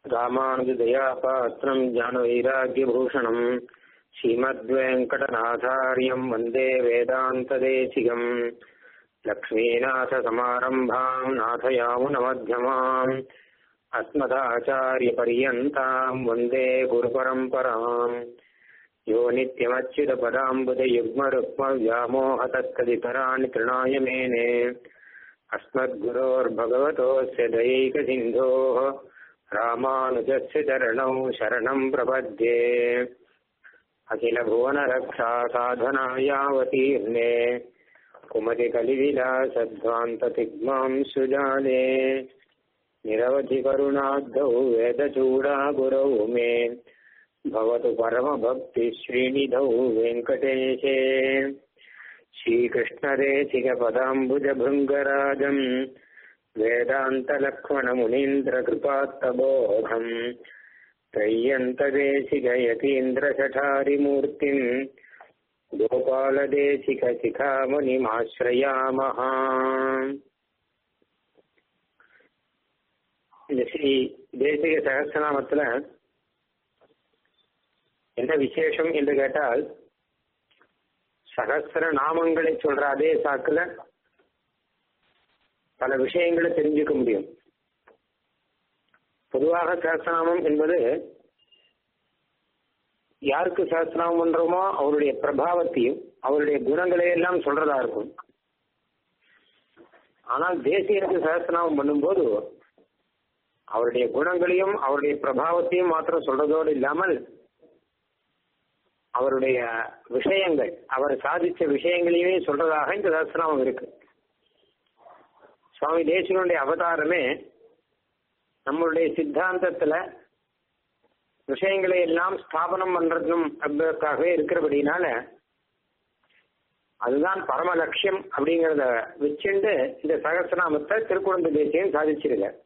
ராமானுஜதயாபாத்திரம் ஞானவைராக்கியபூஷணம் ஸ்ரீமத்வேங்கடநாதாரியம் வந்தே வேதாந்ததேசிகம் லக்ஷ்மீநாதசமாரம்பாம் நாதயாமுனமध्यமாம் अस्मदाचार्यपर्यन्ताम् वन्दे गुरुपरम्पराम् यो नित्यमच्युतपदाम्बुजयुग्मरुक्मव्यामोहतत्तदितराणि तृणाय मेने अस्मद्गुरोर्भगवतोऽस्य दयैकसिन्धोः रामानुजस्य चरणौ शरणम् प्रपद्ये अखिलभुवनरक्षा साधनायावतीर्णे कुमतिकलिविलासध्वान्ततिग्मां सुजाने निरवधि करुणाब्धौ वेदचूडागुरौ मे भवतु परमभक्तिश्रीनिधौ वेङ्कटेशे श्रीकृष्णदेशिकपदाम्बुजभृङ्गराजम् वेदान्तलक्ष्मणमुनीन्द्रकृपात्तबोधम् त्रय्यन्तदेशिकयतीन्द्रशठारिमूर्तिम् गोपालदेशिकशिखामणिमाश्रयामः இந்த ஸ்ரீ தேசிக சகசிரநாமத்துல என்ன விசேஷம் என்று கேட்டால் சகசிர நாமங்களை சொல்ற அதே சாக்குல பல விஷயங்களை தெரிஞ்சுக்க முடியும் பொதுவாக சகசிரநாமம் என்பது யாருக்கு சகசிரநாமம் பண்றோமோ அவருடைய பிரபாவத்தையும் அவருடைய குணங்களை எல்லாம் சொல்றதா இருக்கும் ஆனால் தேசியனுக்கு சகசிரநாமம் பண்ணும்போது அவருடைய குணங்களையும் அவருடைய பிரபாவத்தையும் மாத்திரம் சொல்றதோடு இல்லாமல் அவருடைய விஷயங்கள் அவர் சாதிச்ச விஷயங்களையுமே சொல்றதாக இந்த சஹசிரநாமம் இருக்கு சுவாமி தேசிகனுடைய அவதாரமே நம்மளுடைய சித்தாந்தத்துல விஷயங்களை எல்லாம் ஸ்தாபனம் பண்றதும் அப்படிக்காகவே இருக்கிறபடினால அதுதான் பரம லட்சியம் அப்படிங்கிறத வச்சுண்டு இந்த சகசிரநாமத்தை திருக்குழந்தை தேசியம் சாதிச்சிருக்கார்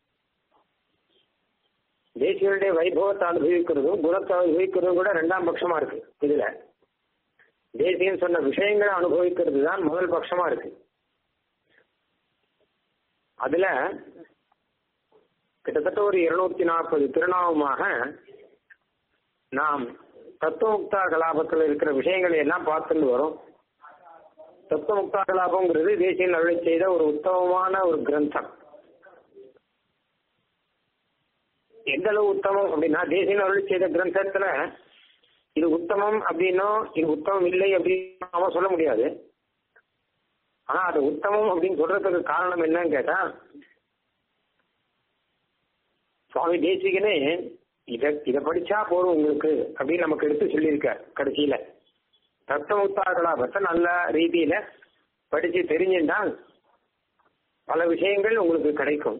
தேசியனுடைய வைபவத்தை அனுபவிக்கிறதும் குணத்தை அனுபவிக்கிறதும் கூட ரெண்டாம் பட்சமா இருக்கு இதுல தேசியன் சொன்ன விஷயங்களை அனுபவிக்கிறது தான் முதல் பட்சமா இருக்கு அதுல கிட்டத்தட்ட ஒரு இருநூத்தி நாற்பது திருநாமமாக நாம் தத்துவமுக்தா கலாபத்தில் இருக்கிற விஷயங்களை எல்லாம் பார்த்துட்டு வரோம் தத்துவமுக்தா கலாபங்கிறது தேசியன் அருளை செய்த ஒரு உத்தமமான ஒரு கிரந்தம் எந்த அளவு உத்தமம் அப்படின்னா தேசியன் அருள் செய்த கிரந்தத்துல இது உத்தமம் அப்படின்னோ இது உத்தமம் இல்லை அப்படின்னு நாம சொல்ல முடியாது ஆனா அது உத்தமம் அப்படின்னு சொல்றதுக்கு காரணம் என்னன்னு கேட்டா சுவாமி தேசிகனே இத இத படிச்சா போதும் உங்களுக்கு அப்படின்னு நமக்கு எடுத்து சொல்லியிருக்க கடைசியில தத்துவமுத்தாகலாபத்தை நல்ல ரீதியில படிச்சு தெரிஞ்சுட்டால் பல விஷயங்கள் உங்களுக்கு கிடைக்கும்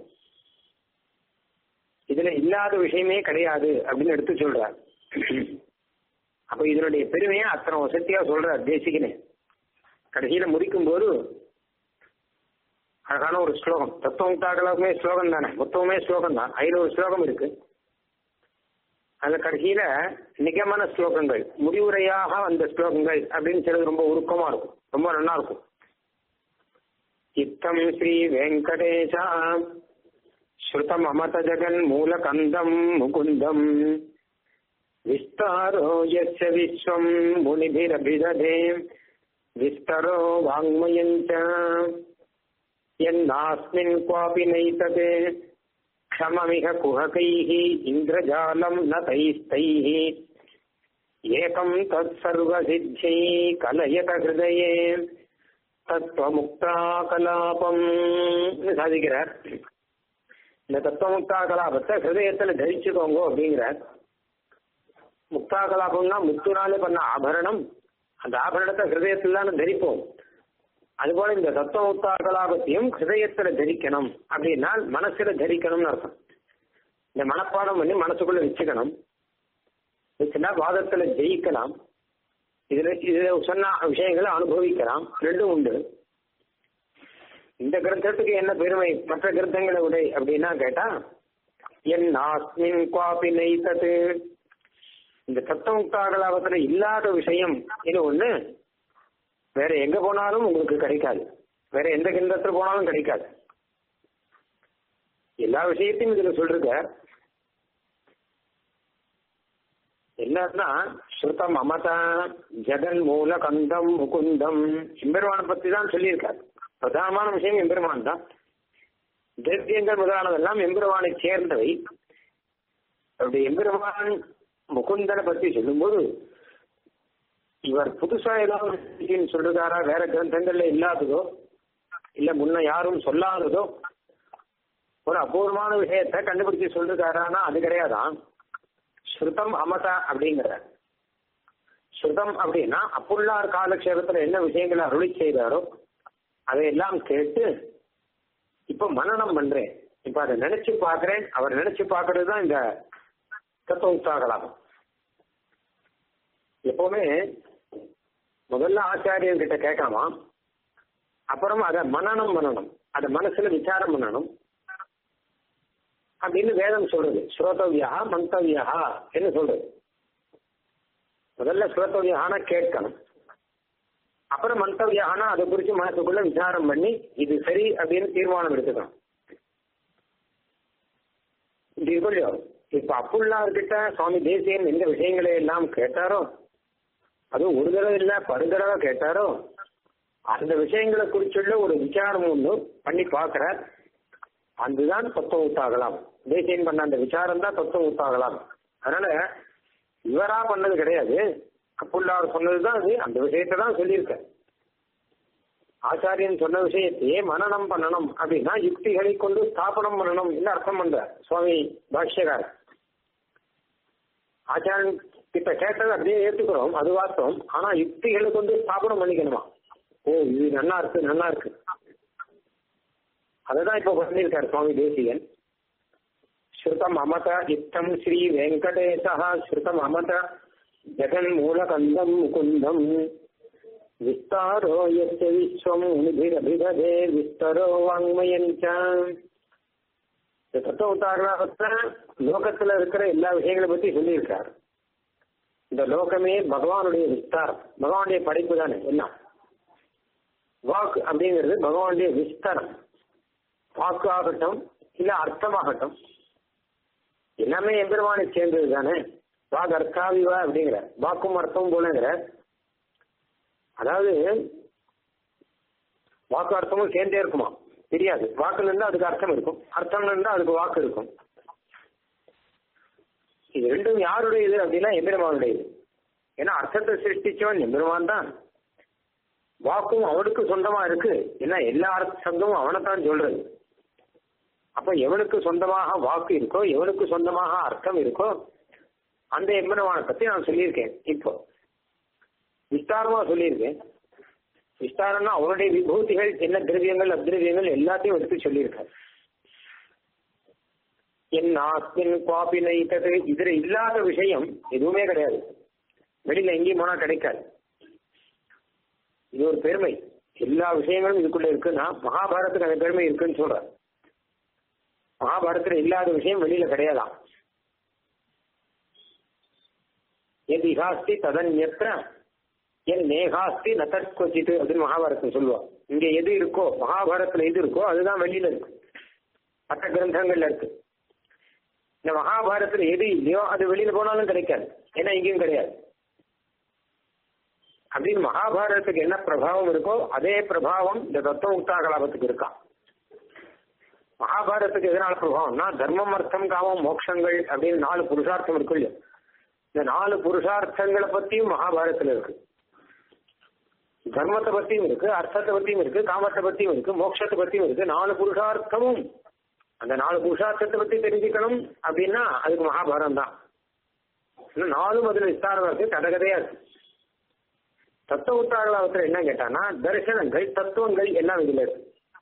இதுல இல்லாத விஷயமே கிடையாது அப்படின்னு எடுத்து சொல்றார் அப்ப இதனுடைய பெருமையை அத்தனை வசதியா சொல்றார் தேசிகனே கடைசியில முடிக்கும் போது அழகான ஒரு ஸ்லோகம் தத்துவம் தாக்கலாமே ஸ்லோகம் தானே மொத்தமே ஸ்லோகம் தான் ஐநூறு ஸ்லோகம் இருக்கு அதுல கடைசியில நிகமன ஸ்லோகங்கள் முடிவுரையாக வந்த ஸ்லோகங்கள் அப்படின்னு சிலது ரொம்ப உருக்கமா இருக்கும் ரொம்ப நல்லா இருக்கும் இத்தம் ஸ்ரீ வெங்கடேஷா श्रुतममतजगन्मूलकन्दम् मुकुन्दम् विस्तारो यस्य विश्वम् मुनिभिरभिदधे विस्तरो वाङ्मयम् च यन्नास्मिन् क्वापि नैतते क्षममिह कुहकैः इन्द्रजालम् न तैस्तैः एकम् तत्सर्वसिद्ध्यै कलयत हृदये தத்துவமுக்தாகலாபம் சாதிக்கிறார் இந்த தத்துவமுக்தா கலாபத்தை ஹிருதயத்துல தரிச்சுக்கோங்க அப்படிங்கிறார் முக்தா கலாபம்னா முத்துனாலே பண்ண ஆபரணம் அந்த ஆபரணத்தை ஹிருதயத்துல தான் தரிப்போம் அதுபோல இந்த தத்துவமுக்தா கலாபத்தையும் ஹிருதயத்துல தரிக்கணும் அப்படின்னா மனசுல தரிக்கணும்னு அர்த்தம் இந்த மனப்பாடம் பண்ணி மனசுக்குள்ள வச்சுக்கணும் வச்சுன்னா வாதத்துல ஜெயிக்கலாம் இதுல இதுல சொன்ன விஷயங்களை அனுபவிக்கலாம் ரெண்டும் உண்டு இந்த கிரந்தத்துக்கு என்ன பெருமை மற்ற கிரந்தங்களை விட அப்படின்னா கேட்டா என் ஆஸ்மின் குவாபி நெய்தது இந்த தத்துவமுக்தாகலாபத்துல இல்லாத விஷயம் இது ஒண்ணு வேற எங்க போனாலும் உங்களுக்கு கிடைக்காது வேற எந்த கிரந்தத்துல போனாலும் கிடைக்காது எல்லா விஷயத்தையும் இதுல சொல்றார் என்னன்னா ஸ்ருதம் அமத ஜெகன் மூல கந்தம் முகுந்தம் எம்பெருமானை பத்தி தான் சொல்லியிருக்காரு பிரதானமான விஷயம் எம்பெருமான் தான் திரவியங்கள் முதலானதெல்லாம் எம்பெருமானை சேர்ந்தவை அப்படி எம்பெருமான் முகுந்தனை பத்தி சொல்லும்போது இவர் புதுசா ஏதாவது விஷயம் சொல்றாரா வேற கிரந்தங்கள்ல இல்லாததோ இல்ல முன்ன யாரும் சொல்லாததோ ஒரு அபூர்வமான விஷயத்த கண்டுபிடிச்சு சொல்லிருக்காரானா அது கிடையாதான் ஸ்ருதம் அமத அப்படிங்கிற ஸ்ருதம் அப்படின்னா அப்புள்ளார் காலக்ஷேபத்துல என்ன விஷயங்களை அருளி செய்தாரோ அதையெல்லாம் கேட்டு இப்ப மனநம் பண்றேன் இப்ப அதை நினைச்சு பாக்குறேன் அவர் நினைச்சு பாக்குறது தான் இந்த தத்துவ உத்தாகலாம் எப்பவுமே முதல்ல ஆச்சாரியன் கிட்ட கேட்காமா அப்புறம் அதை மனநம் பண்ணணும் அதை மனசுல விசாரம் பண்ணணும் அப்படின்னு வேதம் சொல்றது ஸ்ரோதவியா மந்தவியா என்ன சொல்றது முதல்ல ஸ்ரோதவியான கேட்கணும் அப்புறம் மந்தவியானா அதை குறித்து மனசுக்குள்ள விசாரம் பண்ணி இது சரி அப்படின்னு தீர்மானம் எடுத்துக்கணும் இது இல்லையோ இப்ப அப்புள்ளார்கிட்ட சுவாமி தேசியன் எந்த விஷயங்களை எல்லாம் கேட்டாரோ அதுவும் ஒரு தடவை இல்ல பருதடவை கேட்டாரோ அந்த விஷயங்களை குறிச்சுள்ள ஒரு விசாரம் ஒன்று பண்ணி பார்க்கிறார் அதுதான் தத்துவம் ஊத்தாகலாம் தேசியன் பண்ண அந்த விசாரம் தான் தத்துவம் ஊத்தாகலாம் அதனால இவரா பண்ணது கிடையாது அப்புள்ளார் சொன்னதுதான் அது அந்த விஷயத்தை தான் சொல்லியிருக்க ஆச்சாரியன் சொன்ன விஷயத்தையே மனநம் பண்ணணும் அப்படின்னா யுக்திகளை கொண்டு ஸ்தாபனம் பண்ணணும் என்ன அர்த்தம் பண்ற சுவாமி பாஷ்யகார் ஆச்சாரியன் கிட்ட கேட்டது அப்படியே ஏத்துக்கிறோம் அது வார்த்தோம் ஆனா யுக்திகளை கொண்டு ஸ்தாபனம் பண்ணிக்கணுமா ஓ இது நல்லா இருக்கு நல்லா இருக்கு அதுதான் இப்ப பண்ணியிருக்காரு சுவாமி தேசியன் ஸ்ருதம் அமத இத்தம் ஸ்ரீ வெங்கடேசா ஸ்ருதம் அமத ஜெகன் மூலகந்தம் முகுந்தம் விஸ்தாரோ எஸ்ய விஸ்வம் நிபிரபிததே விஸ்தரோ வாங்மயஞ்ச இந்த தத்துவ உத்தாரணத்தை லோகத்துல இருக்கிற எல்லா விஷயங்களை பத்தி சொல்லியிருக்கார் இந்த லோகமே பகவானுடைய விஸ்தாரம் பகவானுடைய படைப்பு தானே என்ன வாக்கு அப்படிங்கிறது பகவானுடைய விஸ்தாரம் வாக்கு ஆகட்டும் இல்ல அர்த்தமாகட்டும் எல்லாமே எம்பெருமானை சேர்ந்தது தானே வாக் அர்த்தாவிவா அப்படிங்கிற வாக்கும் அர்த்தம் போலங்கிற அதாவது வாக்கு அர்த்தமும் சேர்ந்தே இருக்குமா தெரியாது வாக்குல இருந்தா அதுக்கு அர்த்தம் இருக்கும் அர்த்தம்ல இருந்தா அதுக்கு வாக்கு இருக்கும் இது ரெண்டும் யாருடைய இது அப்படின்னா எம்பெருமானுடையது ஏன்னா அர்த்தத்தை சிருஷ்டிச்சவன் எம்பெருமான் தான் வாக்கும் அவனுக்கு சொந்தமா இருக்கு ஏன்னா எல்லா சப்தமும் அவனைத்தான் சொல்றது அப்ப எவனுக்கு சொந்தமாக வாக்கு இருக்கோ எவனுக்கு சொந்தமாக அர்த்தம் இருக்கோ அந்த எம்பெருமானை பத்தி நான் சொல்லியிருக்கேன் இப்போ விஸ்தாரமா சொல்லியிருக்கேன் விஸ்தாரம்னா அவனுடைய விபூதிகள் என்ன திரவியங்கள் அத்திரவியங்கள் எல்லாத்தையும் எடுத்து சொல்லியிருக்காரு என் ஆஸ்மின் குவாபி நைத்தது இதுல இல்லாத விஷயம் எதுவுமே கிடையாது வெளியில எங்கேயும் போனா கிடைக்காது இது ஒரு பெருமை எல்லா விஷயங்களும் இதுக்குள்ள இருக்குன்னா மகாபாரத்துக்கு அந்த பெருமை இருக்குன்னு சொல்றாரு மகாபாரதத்துல இல்லாத விஷயம் வெளியில கிடையாதாம் எது இகாஸ்தி ததன்யற்ற என் நேகாஸ்தி நதற்கொச்சித்து அப்படின்னு மகாபாரதம் சொல்லுவா இங்க எது இருக்கோ மகாபாரதத்துல எது இருக்கோ அதுதான் வெளியில இருக்கு மற்ற கிரந்தங்கள்ல இருக்கு இந்த மகாபாரதத்துல எது இல்லையோ அது வெளியில போனாலும் கிடைக்காது ஏன்னா இங்கேயும் கிடையாது அப்படின்னு மகாபாரதத்துக்கு என்ன பிரபாவம் இருக்கோ அதே பிரபாவம் இந்த தத்துவ உத்தாகலாபத்துக்கு இருக்கான் மகாபாரதத்துக்கு எதனால பிரபாவம்னா தர்மம் அர்த்தம் காமம் மோட்சங்கள் அப்படின்னு நாலு புருஷார்த்தம் இருக்கு இல்லையா இந்த நாலு புருஷார்த்தங்களை பத்தியும் மகாபாரதத்துல இருக்கு தர்மத்தை பத்தியும் இருக்கு அர்த்தத்தை பத்தியும் இருக்கு காமத்தை பத்தியும் இருக்கு மோட்சத்தை பத்தியும் இருக்கு நாலு புருஷார்த்தமும் அந்த நாலு புருஷார்த்தத்தை பத்தி தெரிஞ்சுக்கணும் அப்படின்னா அதுக்கு மகாபாரதம் தான் நாலும் அதுல விஸ்தாரமா இருக்கு கதகதையா இருக்கு தத்துவ உத்தாகலாவத்துல என்ன கேட்டானா தரிசனங்கள் தத்துவங்கள் எல்லாம் இதுல இருக்கு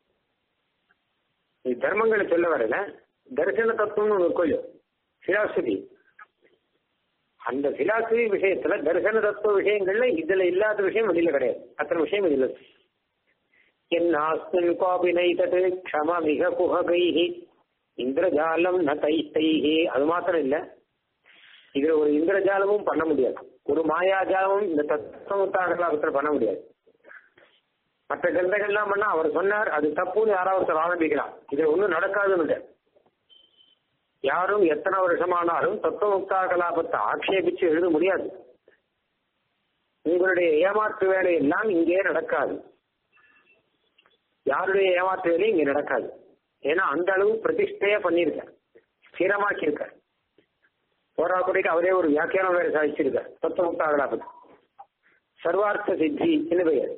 இது தர்மங்களை சொல்ல வரல தரிசன தத்துவம்னு ஒரு கோயில் பிலாசபி அந்த பிலாசபி விஷயத்துல தரிசன தத்துவ விஷயங்கள்ல இதுல இல்லாத விஷயம் வெளியில கிடையாது அத்தனை விஷயம் இதுல இருக்கு என்னாஸ்மின் கோபி நைதது க்ஷம மிக குஹகைஹி இந்திரஜாலம் ந தைத்தைஹி அது மாத்திரம் இல்ல இதுல ஒரு இந்திரஜாலமும் பண்ண முடியாது ஒரு மாயாஜாலமும் இந்த தத்துவத்தாகலாபத்தில் பண்ண முடியாது மற்ற கிரந்தங்கள்லாம் பண்ணா அவர் சொன்னார் அது தப்புன்னு யாராவது ஒருத்தர் ஆரம்பிக்கலாம் இதுல ஒன்றும் நடக்காதுன்னு யாரும் எத்தனை வருஷமானாலும் தத்துவமுக்தா கலாபத்தை ஆட்சேபிச்சு எழுத முடியாது உங்களுடைய ஏமாற்று வேலை எல்லாம் இங்கே நடக்காது யாருடைய ஏமாற்று வேலையும் இங்க நடக்காது ஏன்னா அந்த அளவு பிரதிஷ்டையா பண்ணியிருக்க ஸ்திரமாக்கி இருக்க போராக்குடிக்கு அவரே ஒரு வியாக்கியானம் வேற சாதிச்சிருக்க தத்துவமுக்தா கலாபத்தை சர்வார்த்த சித்தி என்று பெயர்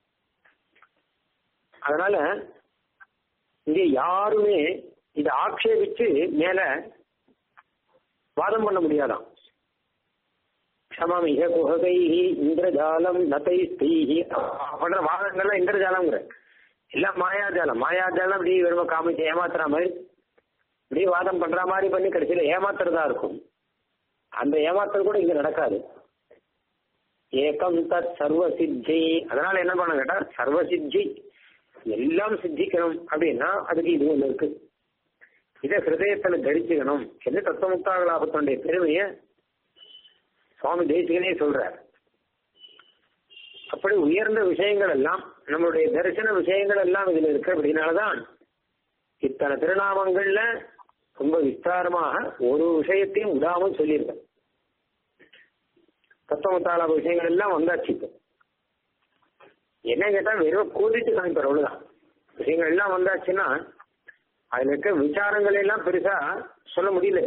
அதனால இங்க யாருமே இதை ஆக்ஷேபிச்சு மேல வாதம் பண்ண முடியாதாம் க்ஷமமிக குஹகை இந்திரஜாலம் நதை ஸ்தீஹி பண்ற வாதங்கள்லாம் இந்திரஜாலம்ங்கிற எல்லாம் மாயாஜாலம் மாயாஜாலம் அப்படி வெறும காமிச்சு ஏமாத்துற மாதிரி இப்படி வாதம் பண்ற மாதிரி பண்ணி கடைசியில ஏமாத்துறதா இருக்கும் அந்த ஏமாத்துறது கூட இங்க நடக்காது ஏகம் தத் சர்வ சித்தி அதனால என்ன பண்ண கேட்டா சர்வ சித்தி எல்லாம் சித்திக்கணும் அப்படின்னா அதுக்கு இது ஒண்ணு இருக்கு இதை ஹிருதயத்துல தரிச்சுக்கணும் என்ன தத்துவமுக்தாக லாபத்தினுடைய பெருமைய சுவாமி தேசிகனே சொல்றார் அப்படி உயர்ந்த விஷயங்கள் எல்லாம் நம்மளுடைய தரிசன விஷயங்கள் எல்லாம் இதுல இருக்கு அப்படின்னாலதான் இத்தனை திருநாமங்கள்ல ரொம்ப விஸ்தாரமாக ஒரு விஷயத்தையும் விடாமல் சொல்லியிருக்கேன் தத்துவத்தாள விஷயங்கள் எல்லாம் வந்தாச்சு இப்போ என்ன கேட்டா வெறும் கூட்டிட்டு காமிப்பார் அவ்வளவுதான் விஷயங்கள் எல்லாம் வந்தாச்சுன்னா அதுல இருக்க விசாரங்கள் எல்லாம் பெருசா சொல்ல முடியல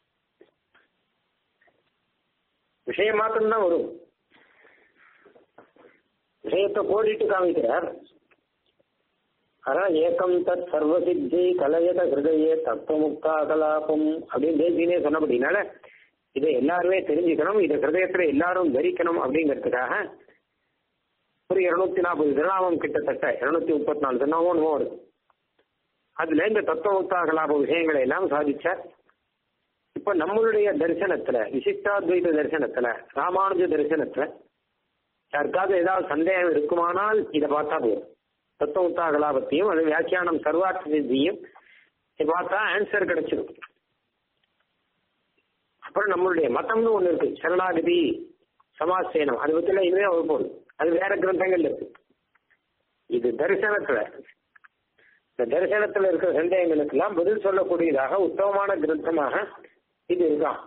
விஷயம் மாத்திரம்தான் வரும் விஷயத்தை கோடிட்டு காமிக்கிறார் அதான் ஏக்கம் தத் சர்வசித்தி கலயத ஹிருதய தத்துவமுக்தா கலாபம் அப்படின்னு தேசியனே சொன்னபடினால இதை எல்லாருமே தெரிஞ்சுக்கணும் இதை ஹிருதயத்துல எல்லாரும் தரிக்கணும் அப்படிங்கிறதுக்காக ஒரு இருநூத்தி நாற்பது திருநாமம் கிட்டத்தட்ட இருநூத்தி முப்பத்தி நாலு திருநாமம் வருது அதுல இந்த தத்துவமுக்தா கலாப விஷயங்களை எல்லாம் சாதிச்சார் இப்ப நம்மளுடைய தரிசனத்துல விசிஷ்டாத்வைத தரிசனத்துல ராமானுஜ தரிசனத்துல யாருக்காவது ஏதாவது சந்தேகம் இருக்குமானால் இதை பார்த்தா போதும் தத்துவமுக்தா கலாபத்தையும் அது வியாக்கியானம் சர்வார்த்த சித்தியும் பார்த்தா ஆன்சர் கிடைச்சிடும் அப்புறம் நம்மளுடைய மதம்னு ஒண்ணு இருக்கு சரணாகதி சமாசேனம் அது பத்தில இனிமே வகுப்போம் அது வேற கிரந்தங்கள் இருக்கு இது தரிசனத்துல இந்த தரிசனத்துல இருக்கிற சந்தேகங்களுக்கெல்லாம் பதில் சொல்லக்கூடியதாக உத்தமமான கிரந்தமாக இது இருக்கான்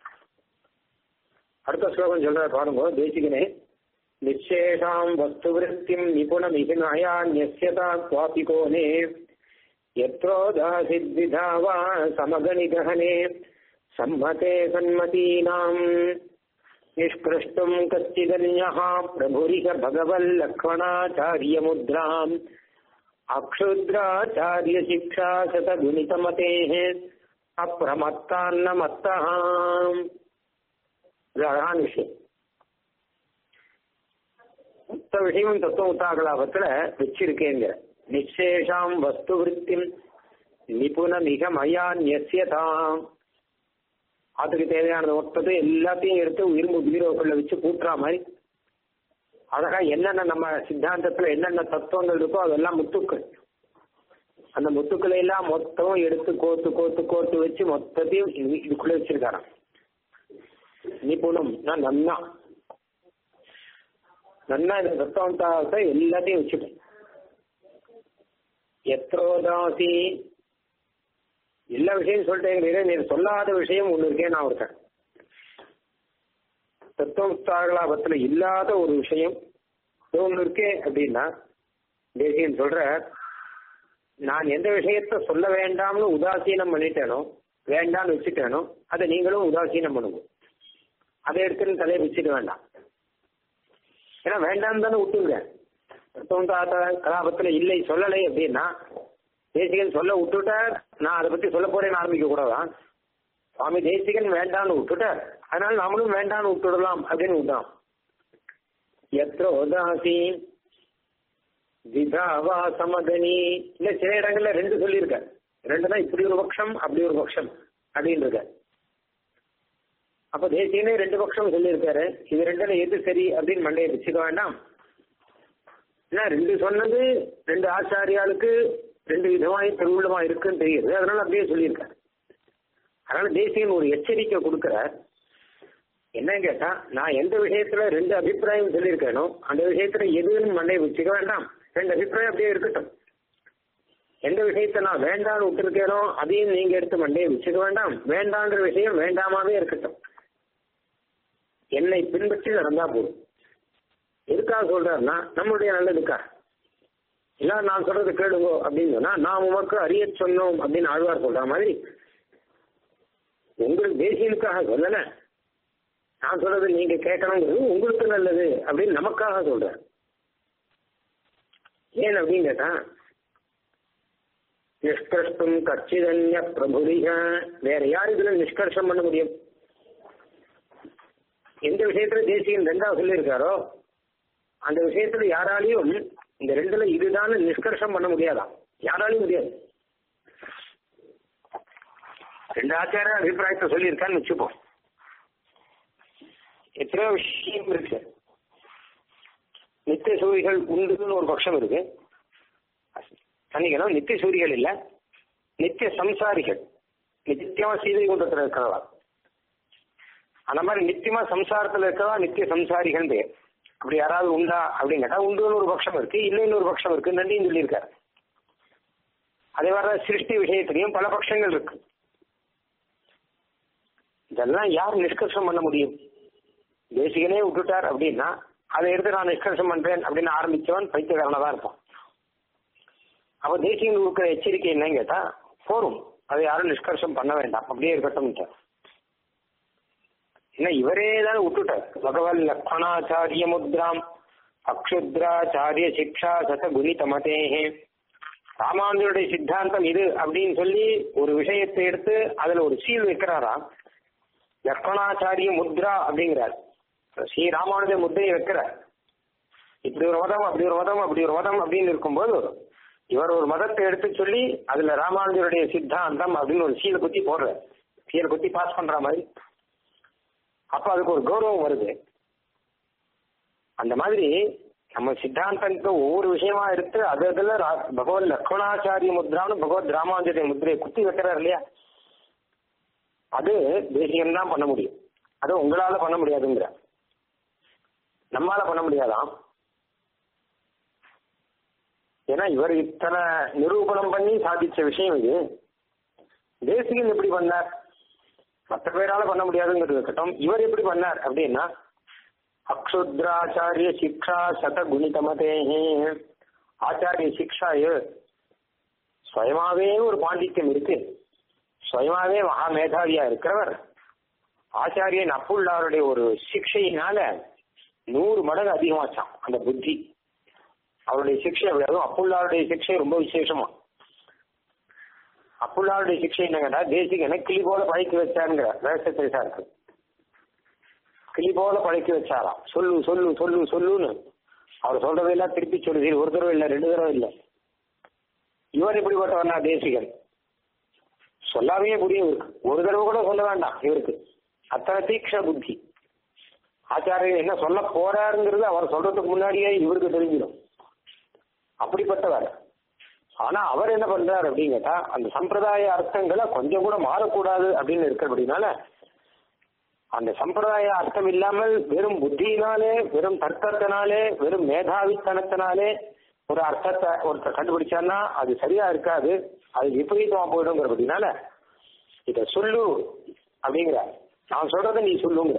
அடுத்த ஸ்லோகம் சொல்ற பாருங்க தேசிகனே நிச்சேஷாம் வஸ்து விருத்திம் நிபுணமிகினாயான்யஸ்யதா குவாபி கோனே यत्रोदासिद्विधा वा समगनिगहने सम्मते सन्मतीनाम् निष्कृष्टुम् कश्चिदन्यः प्रभुरिह भगवल्लक्ष्मणाचार्यमुद्राम् अक्षुद्राचार्यशिक्षा शतगुणितमतेः अप्रमत्तान्नमत्तः இது அழகான விஷயம் மொத்த விஷயமும் தத்துவ உத்தாகலாபத்துல வச்சிருக்கேங்கிற நிச்சேஷாம் வஸ்து விற்த்திம் நிபுண மிக மயா நியசியதாம் அதுக்கு தேவையானது மொத்தத்தை எல்லாத்தையும் எடுத்து இரும்பு பீரோக்குள்ள வச்சு கூட்டுற மாதிரி அழகா என்னென்ன நம்ம சித்தாந்தத்துல என்னென்ன தத்துவங்கள் இருக்கோ அதெல்லாம் முத்துக்கள் அந்த முத்துக்களை எல்லாம் மொத்தம் எடுத்து கோத்து கோத்து கோத்து வச்சு மொத்தத்தையும் இது- இதுக்குள்ள வச்சிருக்காராம் நிபுணம் நான் நன்னா நன்னா இந்த தத்துவத்தை எல்லாத்தையும் வச்சுட்டேன் எத்ரோதாசி எல்லா விஷயம் சொல்லிட்டேங்கிறீங்க நீ சொல்லாத விஷயம் ஒண்ணு இருக்கே நான் இருக்கேன் தத்துவத்தாகலாபத்துல இல்லாத ஒரு விஷயம் ஏதோ ஒண்ணு இருக்கே அப்படின்னா தேசியன் சொல்ற நான் எந்த விஷயத்த சொல்ல வேண்டாம்னு உதாசீனம் பண்ணிட்டேனோ வேண்டாம்னு வச்சுட்டேனோ அதை நீங்களும் உதாசீனம் பண்ணுங்க அதை எடுத்துன்னு தலையை வச்சுக்க வேண்டாம் ஏன்னா வேண்டாம் தானே விட்டுங்க தத்துவத்தாத்த கலாபத்துல இல்லை சொல்லலை அப்படின்னா தேசிகன் சொல்ல விட்டுட்டார் நான் அதை பத்தி சொல்ல போறேன்னு ஆரம்பிக்க கூடாதான் சுவாமி தேசிகன் வேண்டான்னு விட்டுட்டார் அதனால நாமளும் வேண்டான்னு விட்டுடலாம் அப்படின்னு விட்டான் எத்திர உதாசி விதாவா சமதனி இல்ல சில இடங்கள்ல ரெண்டு சொல்லியிருக்க ரெண்டுனா இப்படி ஒரு பட்சம் அப்படி ஒரு பட்சம் அப்படின்னு இருக்க அப்ப தேசியனே ரெண்டு பட்சம் சொல்லியிருக்காரு இது ரெண்டுல எது சரி அப்படின்னு மண்டையை வச்சுக்க வேண்டாம் ஏன்னா ரெண்டு சொன்னது ரெண்டு ஆச்சாரியாளுக்கு ரெண்டு விதமாய் திருவுள்ளமா இருக்குன்னு தெரியுது அதனால அப்படியே சொல்லியிருக்காரு அதனால தேசியன் ஒரு எச்சரிக்கை கொடுக்கிறார் என்ன கேட்டா நான் எந்த விஷயத்துல ரெண்டு அபிப்பிராயம் சொல்லியிருக்கேனோ அந்த விஷயத்துல எதுன்னு மண்டையை வச்சுக்க வேண்டாம் ரெண்டு அபிப்பிராயம் அப்படியே இருக்கட்டும் எந்த விஷயத்தை நான் வேண்டாம்னு விட்டுருக்கேனோ அதையும் நீங்க எடுத்து மண்டையை வச்சுக்க வேண்டாம் வேண்டான்ற விஷயம் வேண்டாமாவே இருக்கட்டும் என்னை பின்பற்றி நடந்தா போதும் எதுக்காக சொல்றாருன்னா நம்மளுடைய நல்லதுக்கா இல்ல நான் சொல்றது கேளுங்க அப்படின்னு சொன்னா நான் உமக்கு அறிய சொன்னோம் அப்படின்னு ஆழ்வார் சொல்ற மாதிரி உங்களுக்கு தேசியனுக்காக சொல்லல நான் சொல்றது நீங்க கேட்கணுங்கிறது உங்களுக்கு நல்லது அப்படின்னு நமக்காக சொல்றேன் ஏன் அப்படின்னு கேட்டா நிஷ்கர்ஷம் கச்சிதன்ய பிரபுரிக வேற யார் இதுல நிஷ்கர்ஷம் பண்ண முடியும் எந்த விஷயத்துல தேசியன் ரெண்டாவது சொல்லியிருக்காரோ அந்த விஷயத்துல யாராலையும் இந்த ரெண்டுல இதுதான் நிஷ்கர்ஷம் பண்ண முடியாதாம் யாராலையும் முடியாது ரெண்டு ஆச்சார அபிப்பிராயத்தை சொல்லியிருக்கான்னு வச்சுப்போம் எத்தனையோ விஷயம் இருக்கு நித்திய சூரிகள் உண்டுன்னு ஒரு பட்சம் இருக்கு மன்னிக்கணும் நித்திய சூரிகள் இல்ல நித்திய சம்சாரிகள் நித்தியமா சீதை குண்டத்துல இருக்கிறவா அந்த மாதிரி நித்தியமா சம்சாரத்துல இருக்கிறவா நித்திய சம்சாரிகள் பேர் அப்படி யாராவது உண்டா அப்படின்னு கேட்டா உண்டுன்னு ஒரு பட்சம் இருக்கு இல்லைன்னு ஒரு பட்சம் இருக்கு நன்றின்னு சொல்லியிருக்காரு அதே மாதிரி சிருஷ்டி விஷயத்திலையும் பல பட்சங்கள் இருக்கு இதெல்லாம் யார் நிஷ்கர்ஷம் பண்ண முடியும் தேசிகனே விட்டுட்டார் அப்படின்னா அதை எடுத்து நான் நிஷ்கர்ஷம் பண்றேன் அப்படின்னு ஆரம்பிச்சவன் பைத்தியக்காரனா தான் இருப்பான் அப்ப தேசிகன் கொடுக்குற எச்சரிக்கை என்னன்னு கேட்டா போரும் அதை யாரும் நிஷ்கர்ஷம் பண்ண வேண்டாம் அப்படியே இருக்கட்டும் ஏன்னா இவரே தான் விட்டுட்டார் பகவன் லக்ஷணாச்சாரிய முத்ராம் அக்ஷுத்ராச்சாரிய சிக்ஷா சத குணிதமதேஹே ராமானுஜருடைய சித்தாந்தம் இது அப்படின்னு சொல்லி ஒரு விஷயத்தை எடுத்து அதுல ஒரு சீல் வைக்கிறாராம் லக்ஷணாச்சாரிய முத்ரா அப்படிங்கிறார் ஸ்ரீ ராமானுஜ முத்திரையை வைக்கிறார் இப்படி ஒரு மதம் அப்படி ஒரு மதம் அப்படி ஒரு மதம் அப்படின்னு இருக்கும்போது இவர் ஒரு மதத்தை எடுத்து சொல்லி அதுல ராமானுஜருடைய சித்தாந்தம் அப்படின்னு ஒரு சீலை குத்தி போடுறார் சீலை குத்தி பாஸ் பண்ற மாதிரி அப்ப அதுக்கு ஒரு கௌரவம் வருது அந்த மாதிரி நம்ம சித்தாந்தத்துக்கு ஒவ்வொரு விஷயமா எடுத்து அது அதுல ரா- பகவத் லக்ஷ்மணாச்சாரிய முத்ரான்னு பகவத் ராமானுஜருடைய முத்திரையை குத்தி வைக்கிறார் இல்லையா அது தேசியம் தான் பண்ண முடியும் அது உங்களால பண்ண முடியாதுங்கிற நம்மால பண்ண முடியாதாம் ஏன்னா இவர் இத்தனை நிரூபணம் பண்ணி சாதிச்ச விஷயம் இது தேசிகன் எப்படி பண்ணார் மற்ற பேரால பண்ண முடியாதுங்கிறது இருக்கட்டும் இவர் எப்படி பண்ணார் அப்படின்னா அக்ஷுத்ராச்சாரிய சிக்ஷா சத குணிதமதேஹே ஆச்சாரிய சிக்ஷாய சுயமாவே ஒரு பாண்டித்யம் இருக்கு சுயமாவே மகா மேதாவியா இருக்கிறவர் ஆச்சாரியன் அப்புள்ளாருடைய ஒரு சிக்ஷையினால நூறு மடங்கு அதிகமாச்சான் அந்த புத்தி அவருடைய சிக்ஷை அப்படி அதுவும் அப்புள்ளாருடைய சிக்ஷை ரொம்ப விசேஷமா அப்புள்ளாருடைய சிக்ஷை என்னங்கடா தேசிகனை கிளி போல பழக்கி வச்சாருங்கிற வேசத்திரிசா இருக்கு கிளி போல பழக்கி வச்சாராம் சொல்லு சொல்லு சொல்லு சொல்லுன்னு அவர் சொல்றதெல்லாம் திருப்பி சொல்லுது இது ஒரு தடவை இல்லை ரெண்டு தடவை இல்லை இவர் எப்படிப்பட்டவர்னா தேசிகன் சொல்லாமே புரியும் இவருக்கு ஒரு தடவை கூட சொல்ல வேண்டாம் இவருக்கு அத்தனை தீக்ஷ புத்தி ஆச்சாரியர் என்ன சொல்ல போறாருங்கிறது அவர் சொல்றதுக்கு முன்னாடியே இவருக்கு தெரிஞ்சிடும் அப்படிப்பட்டவர் ஆனா அவர் என்ன பண்றாரு அப்படின்னு கேட்டா அந்த சம்பிரதாய அர்த்தங்களை கொஞ்சம் கூட மாறக்கூடாது அப்படின்னு இருக்கிறபடினால அந்த சம்பிரதாய அர்த்தம் இல்லாமல் வெறும் புத்தியினாலே வெறும் தர்க்கத்தினாலே வெறும் மேதாவித்தனத்தினாலே ஒரு அர்த்தத்தை ஒருத்தர் கண்டுபிடிச்சான்னா அது சரியா இருக்காது அது விபரீதமா போயிடுங்கிறபடினால இத சொல்லு அப்படிங்கிற நான் சொல்றத நீ சொல்லுங்கிற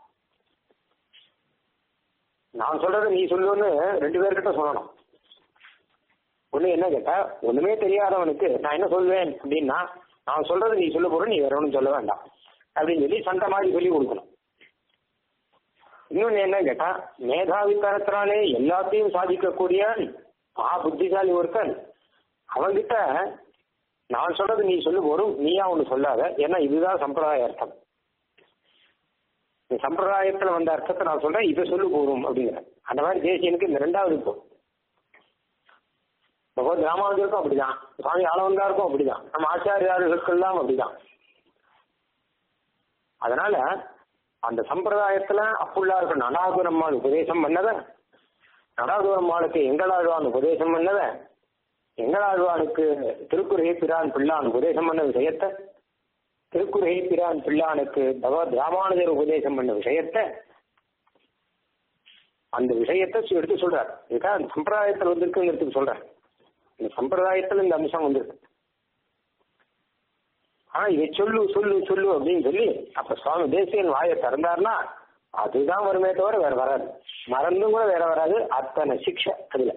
நான் சொல்றத நீ சொல்லுன்னு ரெண்டு பேர்கிட்ட சொல்லணும் ஒண்ணு என்ன கேட்டா ஒண்ணுமே தெரியாதவனுக்கு நான் என்ன சொல்வேன் அப்படின்னா நான் சொல்றத நீ சொல்ல போற நீ வேற ஒன்றும் சொல்ல வேண்டாம் அப்படின்னு சொல்லி சண்டை மாதிரி சொல்லி கொடுக்கணும் இன்னொன்னு என்ன கேட்டா மேதாவித்தனத்தினாலே எல்லாத்தையும் சாதிக்கக்கூடிய மகா புத்திசாலி ஒருத்தன் அவன்கிட்ட நான் சொல்றது நீ சொல்லு போரும் நீயா ஒண்ணு சொல்லாத ஏன்னா இதுதான் சம்பிரதாய அர்த்தம் இந்த சம்பிரதாயத்துல வந்த அர்த்தத்தை நான் சொல்றேன் இதை சொல்லு போரும் அப்படிங்கிற அந்த மாதிரி தேசியனுக்கு இந்த ரெண்டாவது இப்போ பகவத் ராமானுஜருக்கும் அப்படிதான் சுவாமி ஆளவந்தாருக்கும் அப்படிதான் நம்ம ஆச்சாரியார்களுக்கெல்லாம் அப்படிதான் அதனால அந்த சம்பிரதாயத்துல அப்புள்ளாருக்கு நடாதுரம்மாள் உபதேசம் பண்ணத நடாதுரம்மாளுக்கு எங்களாழ்வான் உபதேசம் பண்ணத எங்களாழ்வானுக்கு திருக்குறை பிரான் பிள்ளான் உபதேசம் பண்ண விஷயத்தை திருக்குறை பிரான் பிள்ளானுக்கு பகவத் ராமானுஜர் உபதேசம் பண்ண விஷயத்தை அந்த விஷயத்தை எடுத்து சொல்றார் இதுக்காக அந்த சம்பிரதாயத்தில் வந்திருக்குங்கிறதுக்கு சொல்றேன் இந்த சம்பிரதாயத்துல இந்த அம்சம் வந்திருக்கு ஆனா இதை சொல்லு சொல்லு சொல்லு அப்படின்னு சொல்லி அப்ப சுவாமி தேசியன் வாயை திறந்தாருன்னா அதுதான் வருமே தவிர வேற வராது மறந்தும் கூட வேற வராது அத்தனை சிக்ஷை அதுல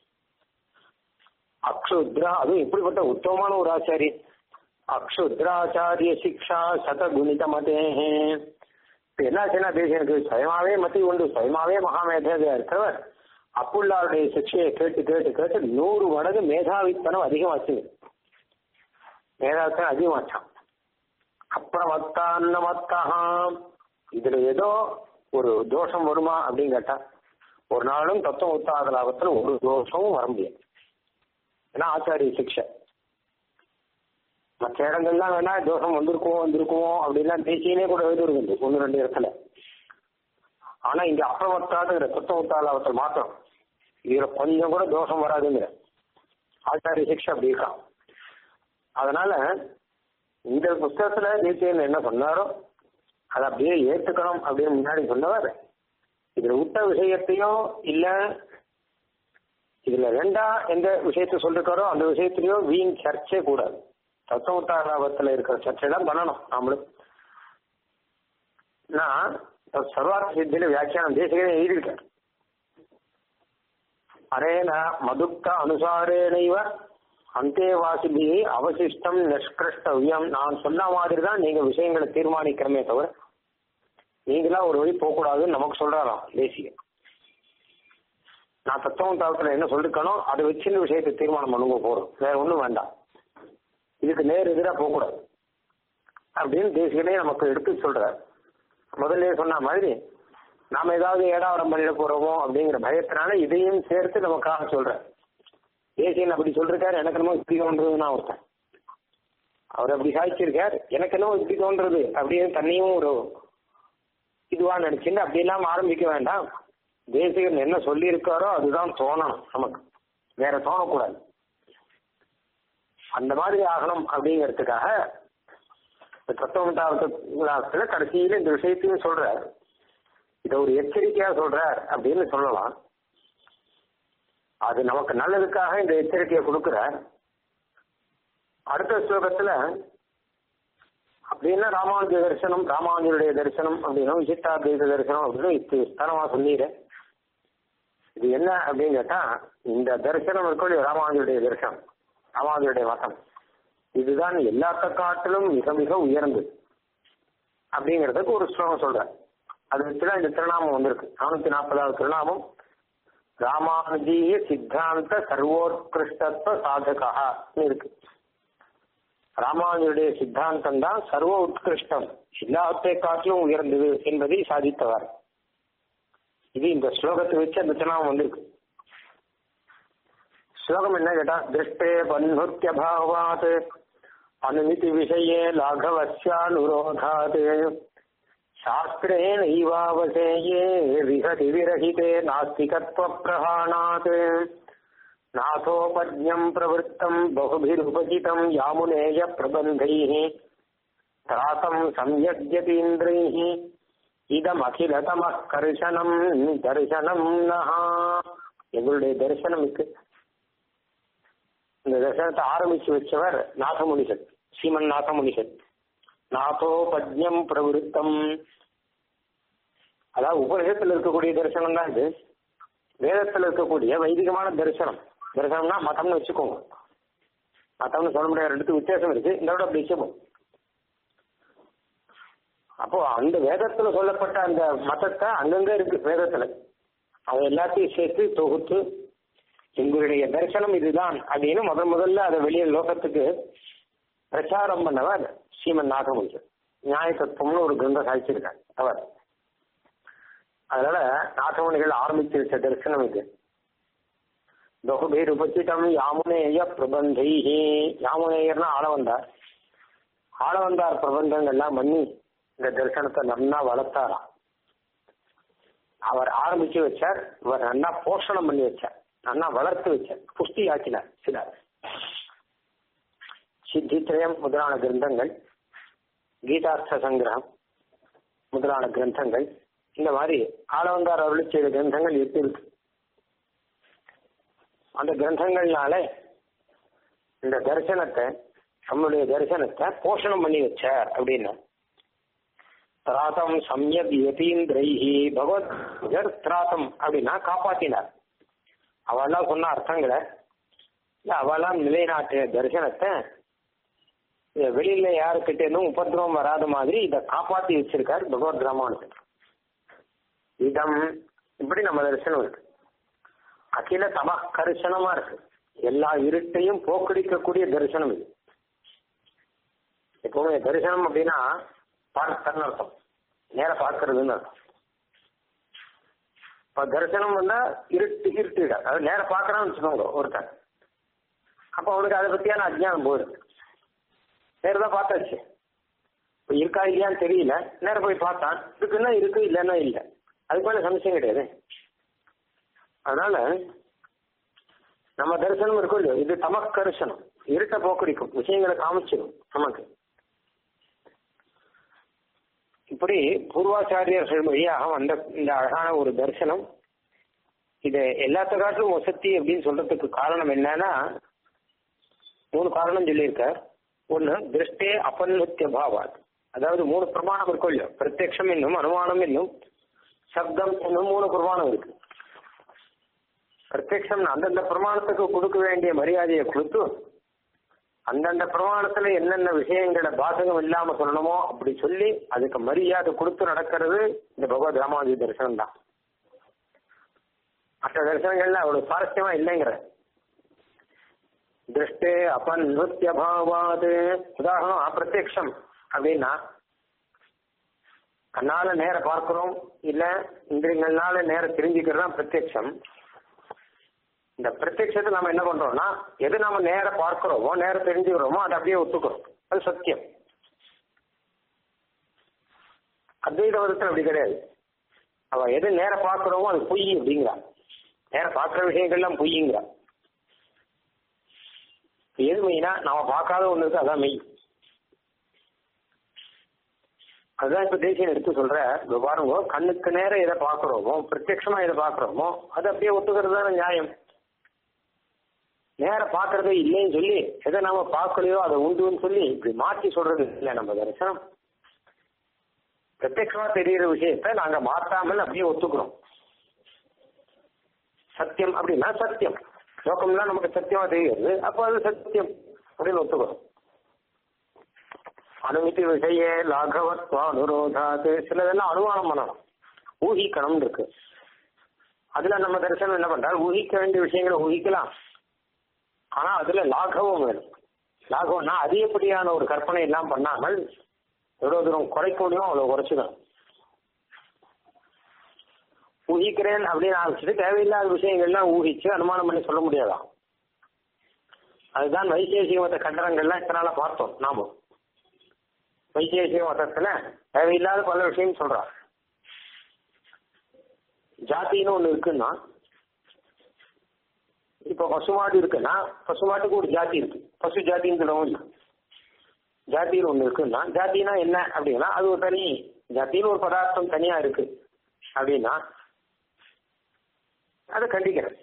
அக்ஷுத்ரா அதுவும் இப்படிப்பட்ட உத்தமமான ஒரு ஆச்சாரி அக்ஷுத்ராச்சாரிய சிக்ஷா சதகுணித மதேஹே இப்ப என்னாச்சுன்னா தேசியனுக்கு சுயமாவே மத்தி உண்டு சுயமாவே மகாமேதையா இருக்கிறவர் அப்புள்ளாருடைய சிக்ஷையை கேட்டு கேட்டு கேட்டு நூறு மடங்கு மேதாவித்தனம் அதிகமாச்சு மேதாவித்தனம் அதிகமாச்சான் அப்புறம் மத்தான்ன மத்தகாம் இதுல ஏதோ ஒரு தோஷம் வருமா அப்படின்னு கேட்டா ஒரு நாளும் தத்துவம் உத்தாத லாபத்துல ஒரு தோஷமும் வர முடியாது ஏன்னா ஆச்சாரிய சிக்ஷை மற்ற இடங்கள்லாம் வேணா தோஷம் வந்திருக்குமோ வந்திருக்குமோ அப்படின்லாம் தேசியனே கூட எழுதுறது ஒன்று ரெண்டு இடத்துல ஆனா இங்க அப்புறமத்தாதுங்கிற தத்துவ உத்தாலாபத்தில் மாத்திரம் இதுல கொஞ்சம் கூட தோஷம் வராதுங்கிற ஆச்சாரிய சிக்ஷை அப்படி இருக்கான் அதனால இந்த புஸ்தகத்துல நீத்தியன் என்ன சொன்னாரோ அதை அப்படியே ஏத்துக்கணும் அப்படின்னு முன்னாடி சொன்னவர் இதுல விட்ட விஷயத்தையும் இல்ல இதுல ரெண்டா எந்த விஷயத்த சொல்லிருக்காரோ அந்த விஷயத்திலயும் வீண் சர்ச்சை கூடாது தத்துவத்தாலாபத்துல இருக்கிற சர்ச்சை தான் பண்ணணும் நாமளும் நான் சர்வார்த்த சித்தியில வியாக்கியானம் தேசிகனே எழுதியிருக்கார் அரேன மதுக்த அனுசாரேனைவ அந்தேவாசிபி அவசிஷ்டம் நிஷ்கிருஷ்டவியம் நான் சொன்ன மாதிரி தான் நீங்க விஷயங்களை தீர்மானிக்கிறமே தவிர நீங்களா ஒரு வழி போகக்கூடாதுன்னு நமக்கு சொல்றாராம் தேசிய நான் தத்துவம் தாளத்துல என்ன சொல்லிருக்கணும் அதை வச்சு இந்த விஷயத்தை தீர்மானம் பண்ணுங்க போறோம் வேற ஒண்ணும் வேண்டாம் இதுக்கு நேர் எதிராக போகக்கூடாது அப்படின்னு தேசிகனே நமக்கு எடுத்து சொல்றாரு முதல்ல சொன்ன மாதிரி நாம ஏதாவது ஏடாவரம் பண்ணிட போறோமோ அப்படிங்கிற பயத்தினால இதையும் சேர்த்து நமக்காக சொல்றேன் தேசியன் அப்படி சொல்லிருக்காரு எனக்கு என்னமோ இப்படி தோன்றதுன்னா ஒருத்தன் அவர் அப்படி சாதிச்சிருக்கார் எனக்கு என்னமோ இப்படி தோன்றது அப்படியே தன்னையும் ஒரு இதுவா நினைச்சுட்டு அப்படி எல்லாம் ஆரம்பிக்க வேண்டாம் தேசிகன் என்ன சொல்லி இருக்காரோ அதுதான் தோணணும் நமக்கு வேற தோணக்கூடாது அந்த மாதிரி ஆகணும் அப்படிங்கிறதுக்காக தத்துவமத்தாவத்துல கடைசியில இந்த விஷயத்தையும் சொல்றார் இதை ஒரு எச்சரிக்கையா சொல்றார் அப்படின்னு சொல்லலாம் அது நமக்கு நல்லதுக்காக இந்த எச்சரிக்கையை கொடுக்கிறார் அடுத்த ஸ்லோகத்துல அப்படின்னா ராமானுஜ தரிசனம் ராமானுஜருடைய தரிசனம் அப்படின்னா விசிஷ்டாத்வைத தரிசனம் அப்படின்னு இது விஸ்தாரமா சொன்னீரேன் இது என்ன அப்படின்னு கேட்டா இந்த தரிசனம் இருக்கும் ராமானுஜருடைய தரிசனம் ராமானுஜருடைய மதம் இதுதான் எல்லாத்த காட்டிலும் மிக மிக உயர்ந்தது அப்படிங்கிறதுக்கு ஒரு ஸ்லோகம் சொல்றேன் அது வச்சுதான் இந்த திருநாமம் வந்திருக்கு நானூத்தி நாற்பதாவது திருநாமம் ராமானுஜீய சித்தாந்த சர்வோத்கிருஷ்டத்துவ சாதகா இருக்கு ராமானுஜருடைய சித்தாந்தம் தான் சர்வ உத்கிருஷ்டம் எல்லாத்தை காட்டிலும் உயர்ந்தது என்பதை சாதித்தவர் இது இந்த ஸ்லோகத்தை வச்சு அந்த திருநாமம் வந்திருக்கு ஸ்லோகம் என்ன கேட்டா திருஷ்டே பன்னுத்திய பாவாத் அனுமிதி விஷயே லாഘவஸ்யானுரோதாத் சாஸ்திரேணைவாவசேயே விஹதி விரஹிதே நாஸ்திகத்வ பிரகாணாத் நாதோபஜ்யம் பிரவருத்தம் பகுபிருபஜிதம் யாமுனேய பிரபந்தைः திராசம் சம்யஜ்யதீந்திரைः இதமகிலதமः கர்ஷனம் தரிசனம் நஹா எங்களுடைய தரிசனமுக்கு இந்த தரிசனத்தை ஆரம்பிச்சு வச்சவர் நாதமுனிகள் ஸ்ரீமன் நாதமுனிகள் நாதோபஜ்யம் பிரவருத்தம் அதாவது உபநிஷத்தில் இருக்கக்கூடிய தரிசனம் தான் இது வேதத்தில் இருக்கக்கூடிய வைதிகமான தரிசனம் தரிசனம்னா மதம்னு வச்சுக்கோங்க மதம்னு சொல்ல முடியாத ரெண்டுக்கு வித்தியாசம் இருக்கு இந்த விட அப்படி வச்சுப்போம் அப்போ அந்த வேதத்துல சொல்லப்பட்ட அந்த மதத்தை அங்கங்க இருக்கு வேதத்துல அது எல்லாத்தையும் சேர்த்து தொகுத்து எங்களுடைய தரிசனம் இதுதான் அப்படின்னு முதல் முதல்ல அதை வெளியே லோகத்துக்கு பிரச்சாரம் பண்ணவர் ஸ்ரீமன் நாகமுஞ்சர் நியாய தத்துவம்னு ஒரு கிரந்தம் சாதிச்சிருக்கார் அவர் அதனால நாகமுனிகள் ஆரம்பிச்சு வச்ச தரிசனம் இது பகுபேர் உபசிதம் யாமுனேய பிரபந்தைஹி யாமுனேயர்னா ஆளவந்தார் ஆளவந்தார் பிரபந்தங்கள்லாம் பண்ணி இந்த தரிசனத்தை நன்னா வளர்த்தாராம் அவர் ஆரம்பிச்சு வச்சார் இவர் நல்லா போஷணம் பண்ணி வச்சார் நல்லா வளர்த்து வச்சார் புஷ்டி ஆக்கினார் சிலர் சித்தித்ரயம் முதலான கிரந்தங்கள் கீதார்த்த சங்கிரகம் முதலான கிரந்தங்கள் இந்த மாதிரி ஆளவந்தார் அருளி செய்த கிரந்தங்கள் எட்டு இருக்கு அந்த கிரந்தங்கள்னால இந்த தரிசனத்தை நம்மளுடைய தரிசனத்தை போஷணம் பண்ணி வச்ச அப்படின்னு திராத்தம் சம்யக் யதீந்திரைஹி பகவத் திராத்தம் அப்படின்னா காப்பாத்தினார் அவெல்லாம் சொன்ன அர்த்தங்களை இல்ல அவெல்லாம் நிலைநாட்டிய தரிசனத்தை இத வெளியில யாருக்கிட்ட இருந்தும் உபதிரவம் வராத மாதிரி இதை காப்பாத்தி வச்சிருக்கார் பகவத் ராமானுஜர் இதம் இப்படி நம்ம தரிசனம் இருக்கு அகில தம கரிசனமா இருக்கு எல்லா இருட்டையும் போக்கடிக்கக்கூடிய தரிசனம் இது எப்பவுமே தரிசனம் அப்படின்னா பார்த்தன்னு அர்த்தம் நேர பார்க்கறதுன்னு அர்த்தம் இப்ப தரிசனம் வந்தா இருட்டு இருட்டுட அது நேர பார்க்கறான்னு வச்சுக்கோங்க ஒருத்தன் அப்ப அவனுக்கு அதை பத்தியான அஜ்ஞானம் போயிடுது நேரம் பார்த்தாச்சு இப்போ இருக்கா இல்லையான்னு தெரியல நேரம் போய் பார்த்தான் இருக்குன்னா இருக்கு இல்லைன்னா இல்லை அதுக்கு மேல சம்சயம் கிடையாது அதனால நம்ம தரிசனம் இருக்கும் இல்லையோ இது தமக்கரிசனம் இருட்ட போக்கடிக்கும் விஷயங்களை காமிச்சிடும் நமக்கு இப்படி பூர்வாச்சாரியர்கள் வழியாக வந்த இந்த அழகான ஒரு தரிசனம் இது எல்லாத்த காட்டிலும் வசதி அப்படின்னு சொல்றதுக்கு காரணம் என்னன்னா மூணு காரணம் சொல்லியிருக்கார் ஒன்று திருஷ்டே அபன்னுத்திய பாவாத் அதாவது மூணு பிரமாணம் இருக்கும் இல்லையோ பிரத்யக்ஷம் என்னும் அனுமானம் என்னும் சப்தம் என்னும் மூணு பிரமாணம் இருக்கு பிரத்யக்ஷம் அந்தந்த பிரமாணத்துக்கு கொடுக்க வேண்டிய மரியாதையை கொடுத்து அந்தந்த பிரமாணத்துல என்னென்ன விஷயங்களை பாதகம் இல்லாம சொல்லணுமோ அப்படி சொல்லி அதுக்கு மரியாதை கொடுத்து நடக்கிறது இந்த பகவத் ராமானுஜி தரிசனம் தான் மற்ற தரிசனங்கள்ல அவ்வளவு சுவாரஸ்யமா இல்லைங்கிற திருஷ்டே அப்பன் நிருத்திய பாவாது உதாரணம் பிரத்யக்ஷம் அப்படின்னா கண்ணால நேர பார்க்கிறோம் இல்ல இந்திரியங்கள்னால நேர தெரிஞ்சுக்கிறது தான் பிரத்யக்ஷம் இந்த பிரத்யக்ஷத்தை நம்ம என்ன பண்றோம்னா எது நம்ம நேர பார்க்கிறோமோ நேர தெரிஞ்சுக்கிறோமோ அதை அப்படியே ஒத்துக்கிறோம் அது சத்தியம் அத்வைத மதத்தில் அப்படி கிடையாது அவ எது நேர பார்க்கிறோமோ அது பொய் அப்படிங்கிறா நேர பார்க்கிற விஷயங்கள்லாம் பொய்யுங்கிறா எது மெய்னா நாம பார்க்காத ஒண்ணு இருக்கு அதான் மெய் அதுதான் இப்ப தேசியம் எடுத்து சொல்ற இப்ப பாருங்க கண்ணுக்கு நேரம் எதை பாக்குறோமோ பிரத்யட்சமா எதை பாக்குறோமோ அது அப்படியே ஒத்துக்கிறது தானே நியாயம் நேர பாக்குறதே இல்லைன்னு சொல்லி எதை நாம பார்க்கலையோ அதை உண்டுன்னு சொல்லி இப்படி மாற்றி சொல்றது இல்லை நம்ம தரிசனம் பிரத்யட்சமா தெரிகிற விஷயத்த நாங்க மாத்தாமல் அப்படியே ஒத்துக்கிறோம் சத்தியம் அப்படின்னா சத்தியம் லோகம்லாம் நமக்கு சத்தியமா தெரிகிறது அப்போ அது சத்தியம் அப்படின்னு ஒத்துக்கிறோம் அனுமதி விஷய லாகவத்வ அனுரோதாது சிலதெல்லாம் அனுமானம் பண்ணணும் ஊகிக்கணும் இருக்கு அதுல நம்ம தரிசனம் என்ன பண்றாரு ஊகிக்க வேண்டிய விஷயங்களை ஊகிக்கலாம் ஆனா அதுல லாகவம் வேணும் லாகவம்னா அதிகப்படியான ஒரு கற்பனை எல்லாம் பண்ணாமல் எவ்வளவு தூரம் குறைக்க முடியுமோ அவ்வளவு குறைச்சுக்கணும் ஊகிக்கிறேன் அப்படின்னு ஆரம்பிச்சுட்டு தேவையில்லாத விஷயங்கள்லாம் ஊகிச்சு அனுமானம் பண்ணி சொல்ல முடியாதான் அதுதான் வைசேஷிக மத கண்டனங்கள்லாம் இத்தனால பார்த்தோம் நாம வைசேஷிக மதத்துல தேவையில்லாத பல விஷயம் சொல்றார் ஜாத்தின்னு ஒண்ணு இருக்குன்னா இப்ப பசுமாடு இருக்குன்னா பசுமாட்டுக்கு ஒரு ஜாதி இருக்கு பசு ஜாத்தின்னு சொல்லவும் இல்லை ஜாத்தின்னு ஒண்ணு இருக்குன்னா ஜாத்தினா என்ன அப்படின்னா அது ஒரு தனி ஜாத்தின்னு ஒரு பதார்த்தம் தனியா இருக்கு அப்படின்னா அதை கண்டிக்கிறேன்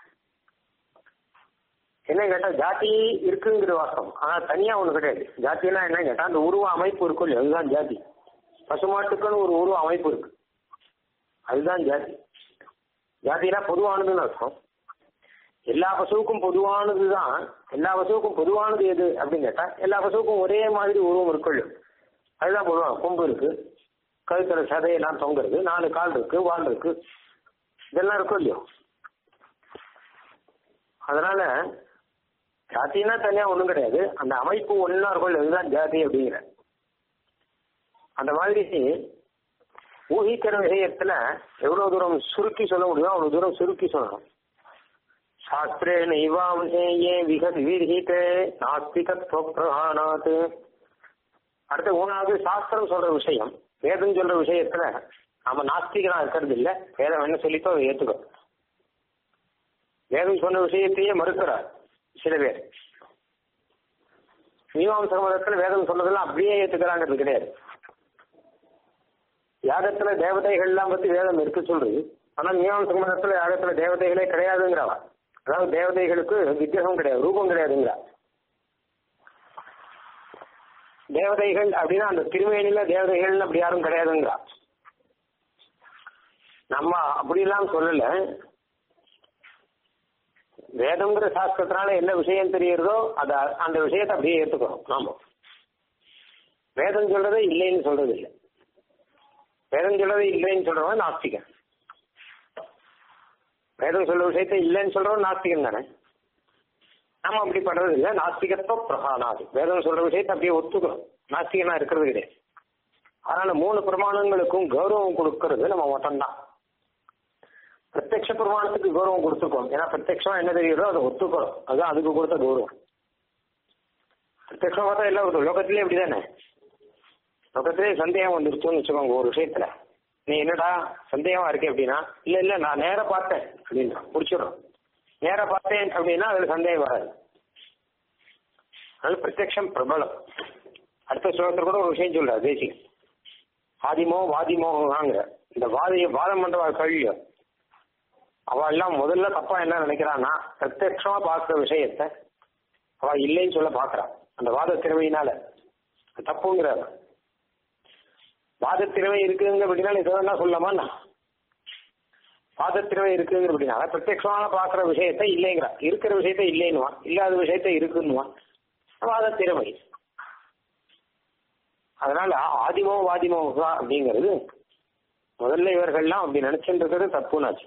என்ன கேட்டா ஜாதி இருக்குங்கிற வாஸ்தவம் ஆனா தனியா ஒண்ணு கிடையாது ஜாத்தினா என்ன கேட்டா அந்த உருவ அமைப்பு இருக்கும் இல்லையா அதுதான் ஜாதி பசுமாட்டுக்குன்னு ஒரு உருவ அமைப்பு இருக்கு அதுதான் ஜாதி ஜாதினா பொதுவானதுன்னு அர்த்தம் எல்லா பசுவுக்கும் பொதுவானது தான் எல்லா பசுவுக்கும் பொதுவானது எது அப்படின்னு கேட்டா எல்லா பசுவுக்கும் ஒரே மாதிரி உருவம் இருக்குள்ள அதுதான் பொதுவாக கொம்பு இருக்கு கழுத்துல சதையெல்லாம் தொங்குறது நாலு கால் இருக்கு வால் இருக்கு இதெல்லாம் இருக்கும் இல்லையோ அதனால ஜாதினா தனியா ஒண்ணும் கிடையாது அந்த அமைப்பு ஒன்னா இருக்கும் இதுதான் ஜாதி அப்படிங்கிற அந்த மாதிரி ஊகிக்கிற விஷயத்துல எவ்வளவு தூரம் சுருக்கி சொல்ல முடியுமோ அவ்வளவு தூரம் சுருக்கி சொல்லணும் சாஸ்திரே நைவாம்சேயே விகத் விரிஹிதே நாஸ்திகத்துவ பிரகானாத் அடுத்து மூணாவது சாஸ்திரம் சொல்ற விஷயம் வேதம் சொல்ற விஷயத்துல நாம நாஸ்திகனா இருக்கிறது இல்ல வேதம் என்ன சொல்லித்தோ அதை ஏத்துக்கோ வேதம் சொன்ன விஷயத்தையே மறுக்கிறார் சில பேர் மீமாம்ச மதத்துல வேதம் சொன்னதெல்லாம் அப்படியே ஏத்துக்கிறாங்கிறது கிடையாது யாகத்துல தேவதைகள்லாம் பத்தி வேதம் இருக்கு சொல்றது ஆனா மீமாம்ச மதத்துல யாகத்துல தேவதைகளே கிடையாதுங்கிறவா அதாவது தேவதைகளுக்கு விக்கிரகம் கிடையாது ரூபம் கிடையாதுங்கிறா தேவதைகள் அப்படின்னா அந்த திருமேனில தேவதைகள் அப்படி யாரும் கிடையாதுங்கிறா நம்ம அப்படிலாம் சொல்லல வேதம்ங்கிற சாஸ்திரத்தினால என்ன விஷயம் தெரியுறதோ அத அந்த விஷயத்தை அப்படியே ஏத்துக்கிறோம் நாம வேதம் சொல்றதே இல்லைன்னு சொல்றது இல்லை வேதம் சொல்றதே இல்லைன்னு சொல்றவன் நாஸ்திகன் வேதம் சொல்ற விஷயத்த இல்லைன்னு சொல்றவன் நாஸ்திகன் தானே நம்ம அப்படி பண்றது இல்லை நாஸ்திகத்துவ பிரகானாது வேதம் சொல்ற விஷயத்த அப்படியே ஒத்துக்கிறோம் நாஸ்திகனா இருக்கிறது கிடையாது அதனால மூணு பிரமாணங்களுக்கும் கௌரவம் கொடுக்கறது நம்ம மட்டும்தான் பிரத்யக்ஷ பிரமாணத்துக்கு கௌரவம் கொடுத்துக்கோம் ஏன்னா பிரத்யக்ஷமா என்ன தெரியுதோ அதை ஒத்துக்கிறோம் அதுதான் அதுக்கு கொடுத்த கௌரவம் பிரத்யக்ஷமா பார்த்தா எல்லாம் ஒரு லோகத்திலே இப்படிதானே லோகத்திலே சந்தேகம் வந்துருச்சுன்னு வச்சுக்கோங்க ஒரு விஷயத்துல நீ என்னடா சந்தேகமா இருக்கே அப்படின்னா இல்ல இல்ல நான் நேர பார்த்தேன் அப்படின்னா முடிச்சிடும் நேர பார்த்தேன் அப்படின்னா அதுல சந்தேகம் வராது அதனால பிரத்யக்ஷம் பிரபலம் அடுத்த ஸ்லோகத்துல கூட ஒரு விஷயம் சொல்றாரு தேசிகம் ஆதிமோ வாதிமோகாங்கிற இந்த வாதிய வாதம் பண்றவா கழியோ அவ எல்லாம் முதல்ல தப்பா என்ன நினைக்கிறான்னா பிரத்யட்சமா பார்க்கிற விஷயத்த அவ இல்லைன்னு சொல்ல பாக்குறான் அந்த வாத திறமையினால தப்புங்கிறார் வாத திறமை இருக்குங்க அப்படின்னா இதை வேணா சொல்லலாமா வாத திறமை இருக்குங்கிற அப்படின்னா பிரத்யட்சமான பார்க்கிற விஷயத்த இல்லைங்கிறா இருக்கிற விஷயத்த இல்லைன்னுவான் இல்லாத விஷயத்த இருக்குன்னுவான் வாத திறமை அதனால ஆதிமோ வாதிமோ அப்படிங்கிறது முதல்ல இவர்கள்லாம் அப்படி நினைச்சுட்டு இருக்கிறது தப்புனாச்சு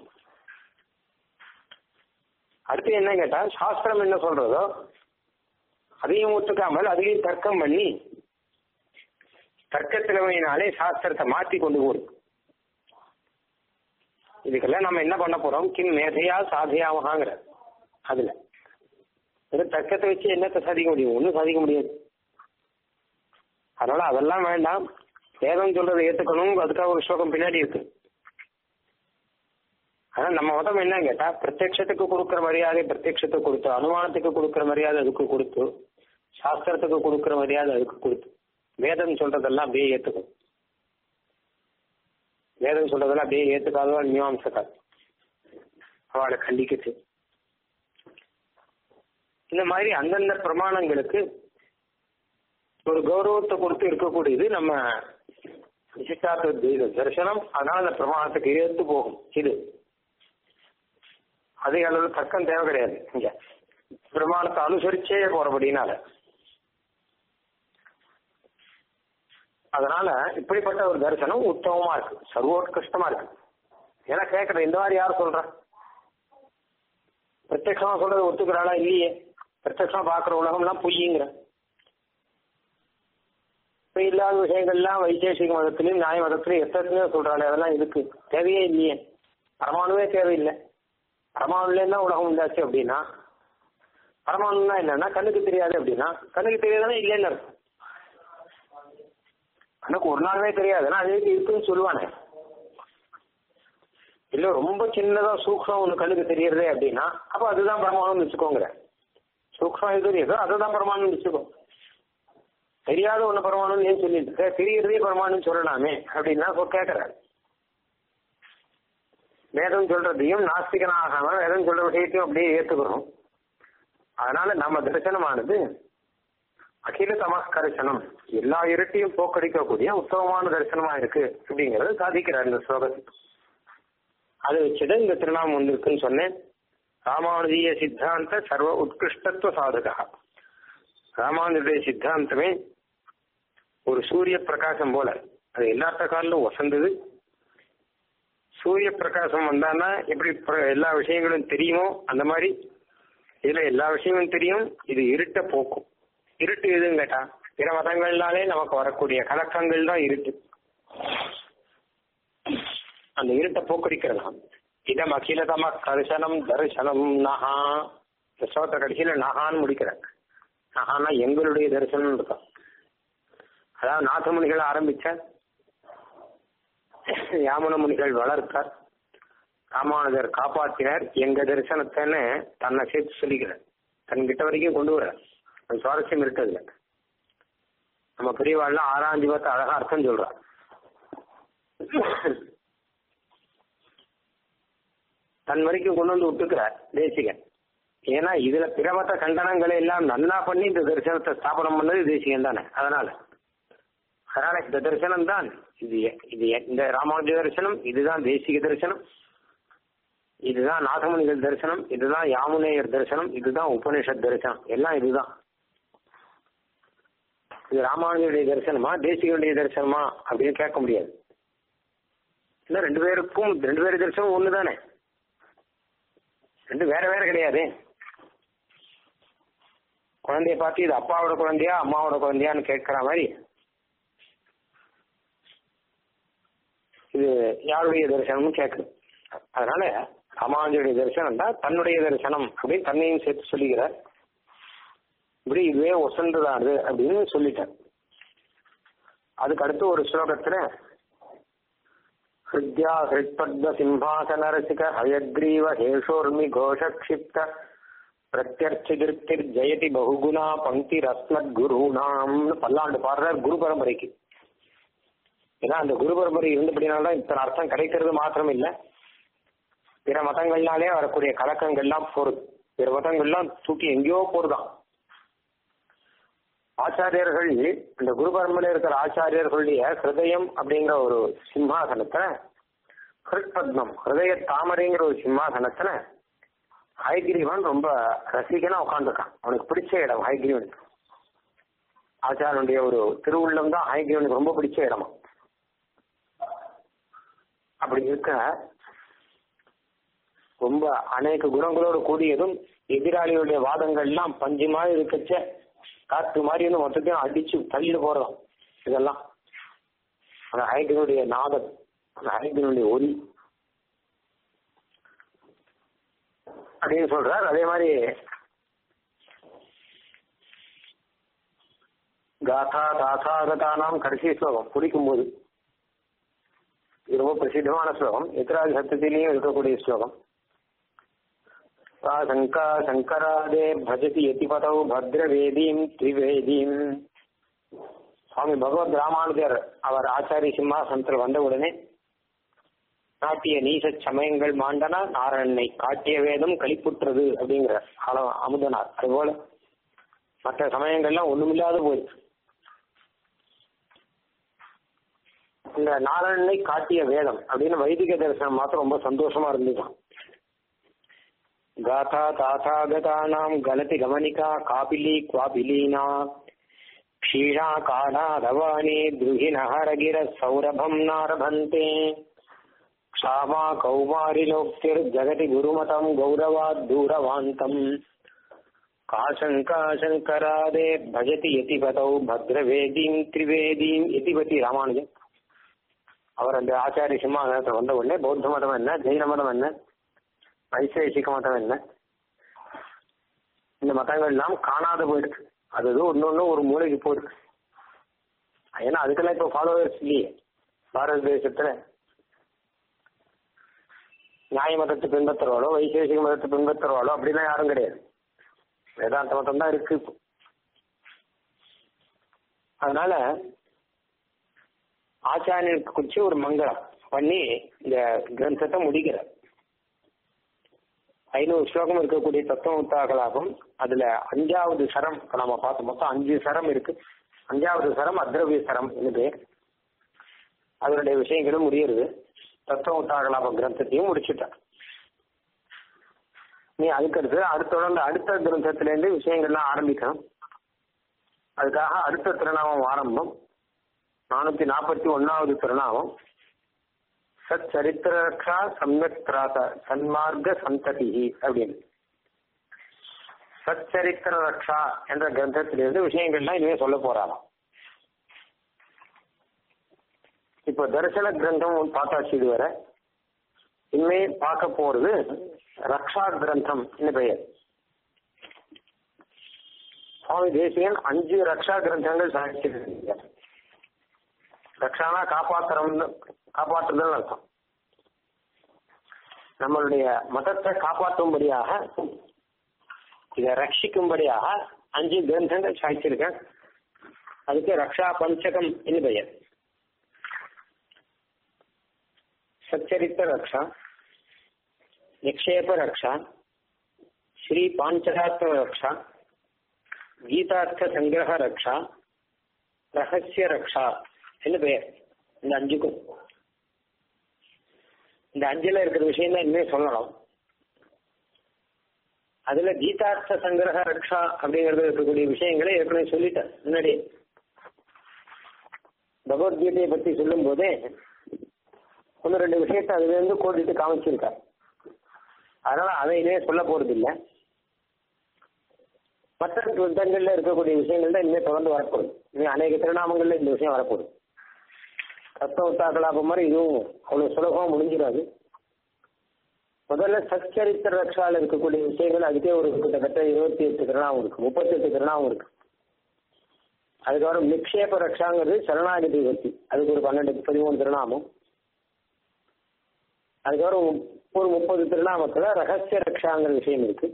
அடுத்து என்ன கேட்டா சாஸ்திரம் என்ன சொல்றதோ அதையும் ஒத்துக்காமல் அதையும் தர்க்கம் பண்ணி தர்க்க திறமையினாலே சாஸ்திரத்தை மாத்தி கொண்டு போடும் இதுக்கெல்லாம் நம்ம என்ன பண்ண போறோம் கிம் மேதையா சாதையாமகாங்கிற அதுல வெறும் தர்க்கத்தை வச்சு என்னத்தை சாதிக்க முடியும் ஒன்றும் சாதிக்க முடியாது அதனால அதெல்லாம் வேண்டாம் வேதம் சொல்றதை ஏத்துக்கணும் அதுக்காக ஒரு ஸ்லோகம் பின்னாடி இருக்கு ஆனா நம்ம மதம் என்ன கேட்டா பிரத்யட்சத்துக்கு கொடுக்கிற மரியாதை பிரத்யட்சத்துக்கு கொடுத்து அனுமானத்துக்கு கொடுக்கிற மரியாதை அதுக்கு கொடுத்து சாஸ்திரத்துக்கு கொடுக்கிற மரியாதை அதுக்கு கொடுத்து வேதம் சொல்றதெல்லாம் அப்படியே ஏத்துக்கும் வேதம் சொல்றதெல்லாம் அப்படியே ஏத்துக்காதவா மீமாம்சக்கார் அவளை கண்டிக்குச்சு இந்த மாதிரி அந்தந்த பிரமாணங்களுக்கு ஒரு கௌரவத்தை கொடுத்து இருக்கக்கூடியது நம்ம விசிஷ்டாத்வ தரிசனம் அதனால அந்த பிரமாணத்துக்கு ஏத்து போகும் இது அதிக அளவு தர்க்கம் தேவை கிடையாது இங்க பிரமாணத்தை அனுசரிச்சே போறபடினால அதனால இப்படிப்பட்ட ஒரு தரிசனம் உத்தமமா இருக்கு சர்வோத்கிருஷ்டமா இருக்கு ஏன்னா கேட்கற இந்த மாதிரி யார் சொல்ற பிரத்யட்சமா சொல்றது ஒத்துக்கிறாளா இல்லையே பிரத்யட்சமா பாக்குற உலகம்லாம் பொய்யுங்கிற இப்ப இல்லாத விஷயங்கள்லாம் வைத்தேசிக மதத்திலையும் நியாய மதத்திலையும் எத்தனையோ சொல்றாளே அதெல்லாம் இருக்கு தேவையே இல்லையே பரமாணுவே தேவையில்லை பரமாணுலேருந்து உலகம் உண்டாச்சு அப்படின்னா பரமாணுன்னா என்னன்னா கண்ணுக்கு தெரியாது அப்படின்னா கண்ணுக்கு தெரியாதுன்னா இல்லைன்னு இருக்கும் கண்ணுக்கு ஒரு நாளுமே தெரியாதுன்னா அது இருக்குன்னு சொல்லுவானே இல்ல ரொம்ப சின்னதா சூக்ஷம் ஒண்ணு கண்ணுக்கு தெரியறதே அப்படின்னா அப்ப அதுதான் பிரமாணம்னு வச்சுக்கோங்கிற சூக்ஷம் எது தெரியுதோ அதுதான் பிரமாணம்னு வச்சுக்கோ தெரியாத ஒண்ணு பிரமாணம் ஏன் சொல்லிட்டு இருக்க தெரியறதே பிரமாணம் சொல்லலாமே அப்படின்னா கேட்கறாரு வேதம் சொல்றதையும் நாஸ்திகனாகாம வேதம் சொல்ற விஷயத்தையும் அப்படியே ஏத்துக்கிறோம் அதனால நம்ம தரிசனமானது அகில தமஸ்கரிசனம் எல்லா இருட்டையும் போக்கடிக்கக்கூடிய உத்தமமான தரிசனமா இருக்கு அப்படிங்கறது சாதிக்கிறார் இந்த ஸ்லோகத்தில் அதை வச்சுட்டு இந்த திருநாமம் வந்திருக்குன்னு சொன்னேன் ராமானுஜீய சித்தாந்த சர்வ உத்கிருஷ்டத்துவ சாதகா ராமானுஜுடைய சித்தாந்தமே ஒரு சூரிய பிரகாசம் போல அது எல்லாத்த காலிலும் வசந்தது சூரிய பிரகாசம் வந்தான்னா எப்படி எல்லா விஷயங்களும் தெரியுமோ அந்த மாதிரி இதுல எல்லா விஷயங்களும் தெரியும் இது இருட்ட போக்கும் இருட்டு எதுன்னு கேட்டா பிற மதங்கள்னாலே நமக்கு வரக்கூடிய கலக்கங்கள் தான் இருட்டு அந்த இருட்டை போக்கடிக்கிறதாம் இதம் அகிலதம கரிசனம் தரிசனம் நகா இந்த ஸ்லோகத்தை கடைசியில நகான்னு முடிக்கிறார் நகானா எங்களுடைய தரிசனம் இருக்கும் அதாவது நாதமுனிகள் ஆரம்பிச்ச யாமன முனிகள் வளர்த்தார் ராமானுஜர் காப்பாற்றினார் எங்க தரிசனத்தைன்னு தன்னை சேர்த்து சொல்லிக்கிறார் தன்கிட்ட வரைக்கும் கொண்டு வர அது சுவாரஸ்யம் இருக்கிறதுல நம்ம பெரியவாள்லாம் ஆறாஞ்சு பார்த்து அழகா அர்த்தம் சொல்றா தன் வரைக்கும் கொண்டு வந்து விட்டுக்கிறார் தேசிகன் ஏன்னா இதுல பிரமத்த கண்டனங்களை எல்லாம் நன்னா பண்ணி இந்த தரிசனத்தை ஸ்தாபனம் பண்ணது தேசிகன் தானே அதனால அதனால இந்த தரிசனம் தான் இது இது இந்த ராமானுஜ தரிசனம் இதுதான் தேசிக தரிசனம் இதுதான் நாகமணிகள் தரிசனம் இதுதான் யாமுனேயர் தரிசனம் இதுதான் உபனிஷத் தரிசனம் எல்லாம் இதுதான் இது ராமானுஜருடைய தரிசனமா தேசிகனுடைய தரிசனமா அப்படின்னு கேட்க முடியாது இல்லை ரெண்டு பேருக்கும் ரெண்டு பேரு தரிசனம் ஒன்று தானே ரெண்டு வேற வேற கிடையாது குழந்தைய பார்த்து இது அப்பாவோட குழந்தையா அம்மாவோட குழந்தையான்னு கேட்கிற மாதிரி இது யாருடைய தரிசனம்னு கேட்குது அதனால ராமானுஜருடைய தரிசனம் தான் தன்னுடைய தரிசனம் அப்படின்னு தன்னையும் சேர்த்து சொல்லிக்கிறார் இப்படி இதுவே ஒசந்ததானது அப்படின்னு சொல்லிட்டார் அதுக்கு அடுத்து ஒரு ஸ்லோகத்துல ஹிருத்யா ஹிருத்பத்ம சிம்ஹாசன ரசிக ஹயக்ரீவ ஹேஷோர்மி கோஷக்ஷிப்த பிரத்யர்ச்சிகிருத்திர் ஜெயதி பகுகுணா பங்கி ரத்னத் குருணாம்னு பல்லாண்டு பாடுறார் குரு பரம்பரைக்கு ஏன்னா அந்த குரு பரம்பரை இருந்தபடினால்தான் இத்தனை அர்த்தம் கிடைக்கிறது மாத்திரம் இல்லை பிற மதங்கள்னாலே வரக்கூடிய கலக்கங்கள்லாம் போறது பிற மதங்கள்லாம் தூக்கி எங்கேயோ போறதாம் ஆச்சாரியர்கள் இந்த குரு பரம்பரையில் இருக்கிற ஆச்சாரியர்களுடைய ஹிருதயம் அப்படிங்கிற ஒரு சிம்மாசனத்துல ஹிருத்பத்மம் ஹிருதய தாமரைங்கிற ஒரு சிம்மாசனத்துல ஹைகிரீவன் ரொம்ப ரசிகனா உட்காந்துருக்கான் அவனுக்கு பிடிச்ச இடம் ஹைகிரீவன் ஆச்சாரனுடைய ஒரு திருவுள்ளம் தான் ஹைகிரீவனுக்கு ரொம்ப பிடிச்ச இடமா அப்படி இருக்க ரொம்ப அநேக குணங்களோடு கூடியதும் எதிராளிகளுடைய வாதங்கள்லாம் பஞ்சு மாதிரி இருக்கச்ச காற்று மாதிரி வந்து மொத்தத்தையும் அடிச்சு தள்ளிட்டு போறதாம் இதெல்லாம் அந்த ஹைகிரனுடைய நாதம் அந்த ஹைகிரனுடைய ஒலி அப்படின்னு சொல்றார் அதே மாதிரி காதா தாசாகதானாம் கடைசி ஸ்லோகம் குடிக்கும் போது இது ரொம்ப பிரசித்தமான ஸ்லோகம் எத்திராஜ் சத்தத்திலையும் இருக்கக்கூடிய ஸ்லோகம் சங்கா சங்கராதே பஜதி யதிபதௌ பத்ரவேதீம் திரிவேதீம் சுவாமி பகவத் ராமானுஜர் அவர் ஆச்சாரிய சிம்மாசனத்தில் வந்த உடனே நாட்டிய நீச சமயங்கள் மாண்டன நாராயணனை காட்டிய வேதம் கழிப்புற்றது அப்படிங்கிற அள அமுதனார் அதுபோல மற்ற சமயங்கள்லாம் ஒண்ணுமில்லாத போயிடுச்சு இந்த நாராயணனை காட்டிய வேதம் அப்படின்னு வைதிக தரிசனம் மாத்திரம் ரொம்ப சந்தோஷமா இருந்துதான் गाथा ताथागतानां गलति गमनिका कापिली क्वापिलीना क्षीणा काढाधवानी द्रुहिणहरगिरः सौरभं नारभन्ते क्षामा कौमारिलोक्तिर्जगति गुरुमतं गौरवात् दूरवान्तम् काशङ्काशङ्करादे भजति यतिपतौ भद्रवेदीम् त्रिवेदीम् यतिपति ராமானுஜன் அவர் அந்த ஆச்சாரிய சிம்மாசனத்தை வந்த உடனே பௌத்த மதம் என்ன ஜெயின மதம் என்ன வைசேஷிக மதம் என்ன இந்த மதங்கள் எல்லாம் காணாத போயிருக்கு அது ஒன்னு ஒண்ணு ஒரு மூளைக்கு போயிருக்கு ஏன்னா அதுக்கெல்லாம் இப்ப ஃபாலோவர்ஸ் இல்லையே பாரத தேசத்துல நியாய மதத்தை பின்பற்றுறவாளோ வைசேஷிக மதத்தை பின்பற்றுறவாளோ அப்படிலாம் யாரும் கிடையாது வேதாந்த மதம் தான் இருக்கு இப்போ அதனால ஆச்சாரியனுக்கு குறிச்சு ஒரு மங்களம் பண்ணி இந்த கிரந்தத்தை முடிக்கிறார் ஐநூறு ஸ்லோகம் இருக்கக்கூடிய தத்துவ உத்தாகலாகும் அதுல அஞ்சாவது சரம் இப்ப நம்ம பார்த்தோம் மொத்தம் அஞ்சு சரம் இருக்கு அஞ்சாவது சரம் அத்ரவிய சரம் பேர் அதனுடைய விஷயங்களும் முடியுது தத்துவ உத்தாகலாப கிரந்தத்தையும் முடிச்சுட்டார் நீ அதுக்கடுத்து அடுத்த தொடர்ந்து அடுத்த கிரந்தத்திலேருந்து விஷயங்கள்லாம் ஆரம்பிக்கணும் அதுக்காக அடுத்த திருநாமம் ஆரம்பம் நானூத்தி நாற்பத்தி ஒன்னாவது திருநாமம் சத் சரித்திரா சம்யக் திராச சன்மார்க்க சந்ததி அப்படின்னு சத் சரித்திர ரக்ஷா என்ற கிரந்தத்திலிருந்து விஷயங்கள்லாம் இனிமே சொல்ல போறாராம் இப்போ தரிசன கிரந்தம் பார்த்தாச்சு இதுவரை இனிமே பார்க்க போறது ரக்ஷா கிரந்தம் பெயர் சுவாமி தேசியன் அஞ்சு ரக்ஷா கிரந்தங்கள் சாதிச்சிருக்கீங்க ரக்ஷானா காப்பாற்றுறோம்னு காப்பாற்றுதல் அர்த்தம் நம்மளுடைய மதத்தை காப்பாற்றும்படியாக இதை ரட்சிக்கும்படியாக அஞ்சு கிரந்தங்கள் சாய்ச்சிருக்கேன் அதுக்கு ரக்ஷா பஞ்சகம் என்று பெயர் சச்சரித்த ரக்ஷா நிக்ஷேப ரக்ஷா ஸ்ரீ பாஞ்சராத்ம ரக்ஷா கீதார்த்த சங்கிரக ரக்ஷா ரகசிய ரக்ஷா என்ன பெயர் இந்த அஞ்சுக்கும் இந்த அஞ்சுல இருக்கிற விஷயம் தான் இனிமே சொல்லணும் அதுல கீதார்த்த சங்கிரக ரக்ஷா அப்படிங்கிறது இருக்கக்கூடிய விஷயங்களை ஏற்கனவே சொல்லிட்டேன் முன்னாடி பகவத்கீதையை பத்தி சொல்லும் போதே ஒன்று ரெண்டு விஷயத்தை அதுல இருந்து கோடிட்டு காமிச்சிருக்கார் அதனால அதை இனிமே சொல்ல போறது இல்லை மற்ற கிரந்தங்கள்ல இருக்கக்கூடிய விஷயங்கள் தான் இனிமே தொடர்ந்து வரப்போகுது இனி அநேக திருநாமங்கள்ல இந்த விஷயம் வரப்போகுது தத்துவத்தா கலாபம் மாதிரி இதுவும் அவ்வளவு சுலபமா முடிஞ்சிடாது முதல்ல சச்சரித்திர ரக்ஷால இருக்கக்கூடிய விஷயங்கள் அதுக்கே ஒரு கிட்டத்தட்ட இருபத்தி எட்டு திருநாமம் இருக்கு முப்பத்தி எட்டு திருநாமம் இருக்கு அதுக்கப்புறம் நிக்ஷேப ரக்ஷாங்கிறது சரணாகதி பக்தி அதுக்கு ஒரு பன்னெண்டு பதிமூணு திருநாமம் அதுக்கப்புறம் ஒரு முப்பது திருநாமத்துல ரகசிய ரக்ஷாங்கிற விஷயம் இருக்கு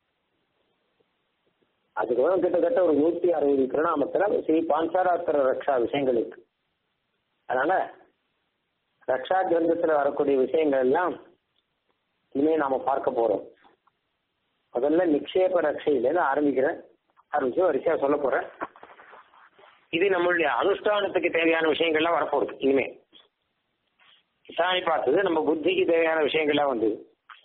அதுக்கப்புறம் கிட்டத்தட்ட ஒரு நூத்தி அறுபது திருநாமத்துல ஸ்ரீ பாஞ்சாராத்திர ரக்ஷா விஷயங்கள் இருக்கு அதனால ரக்ஷா கிரந்தத்துல வரக்கூடிய விஷயங்கள் எல்லாம் இனிமே நாம பார்க்க போறோம் முதல்ல நிக்ஷேப ரக்ஷையிலேருந்து ஆரம்பிக்கிறேன் ஆரம்பிச்சு வரிசையா சொல்ல போறேன் இது நம்மளுடைய அனுஷ்டானத்துக்கு தேவையான விஷயங்கள்லாம் வரப்போகுது இனிமே சாமி பார்த்தது நம்ம புத்திக்கு தேவையான விஷயங்கள்லாம் வந்தது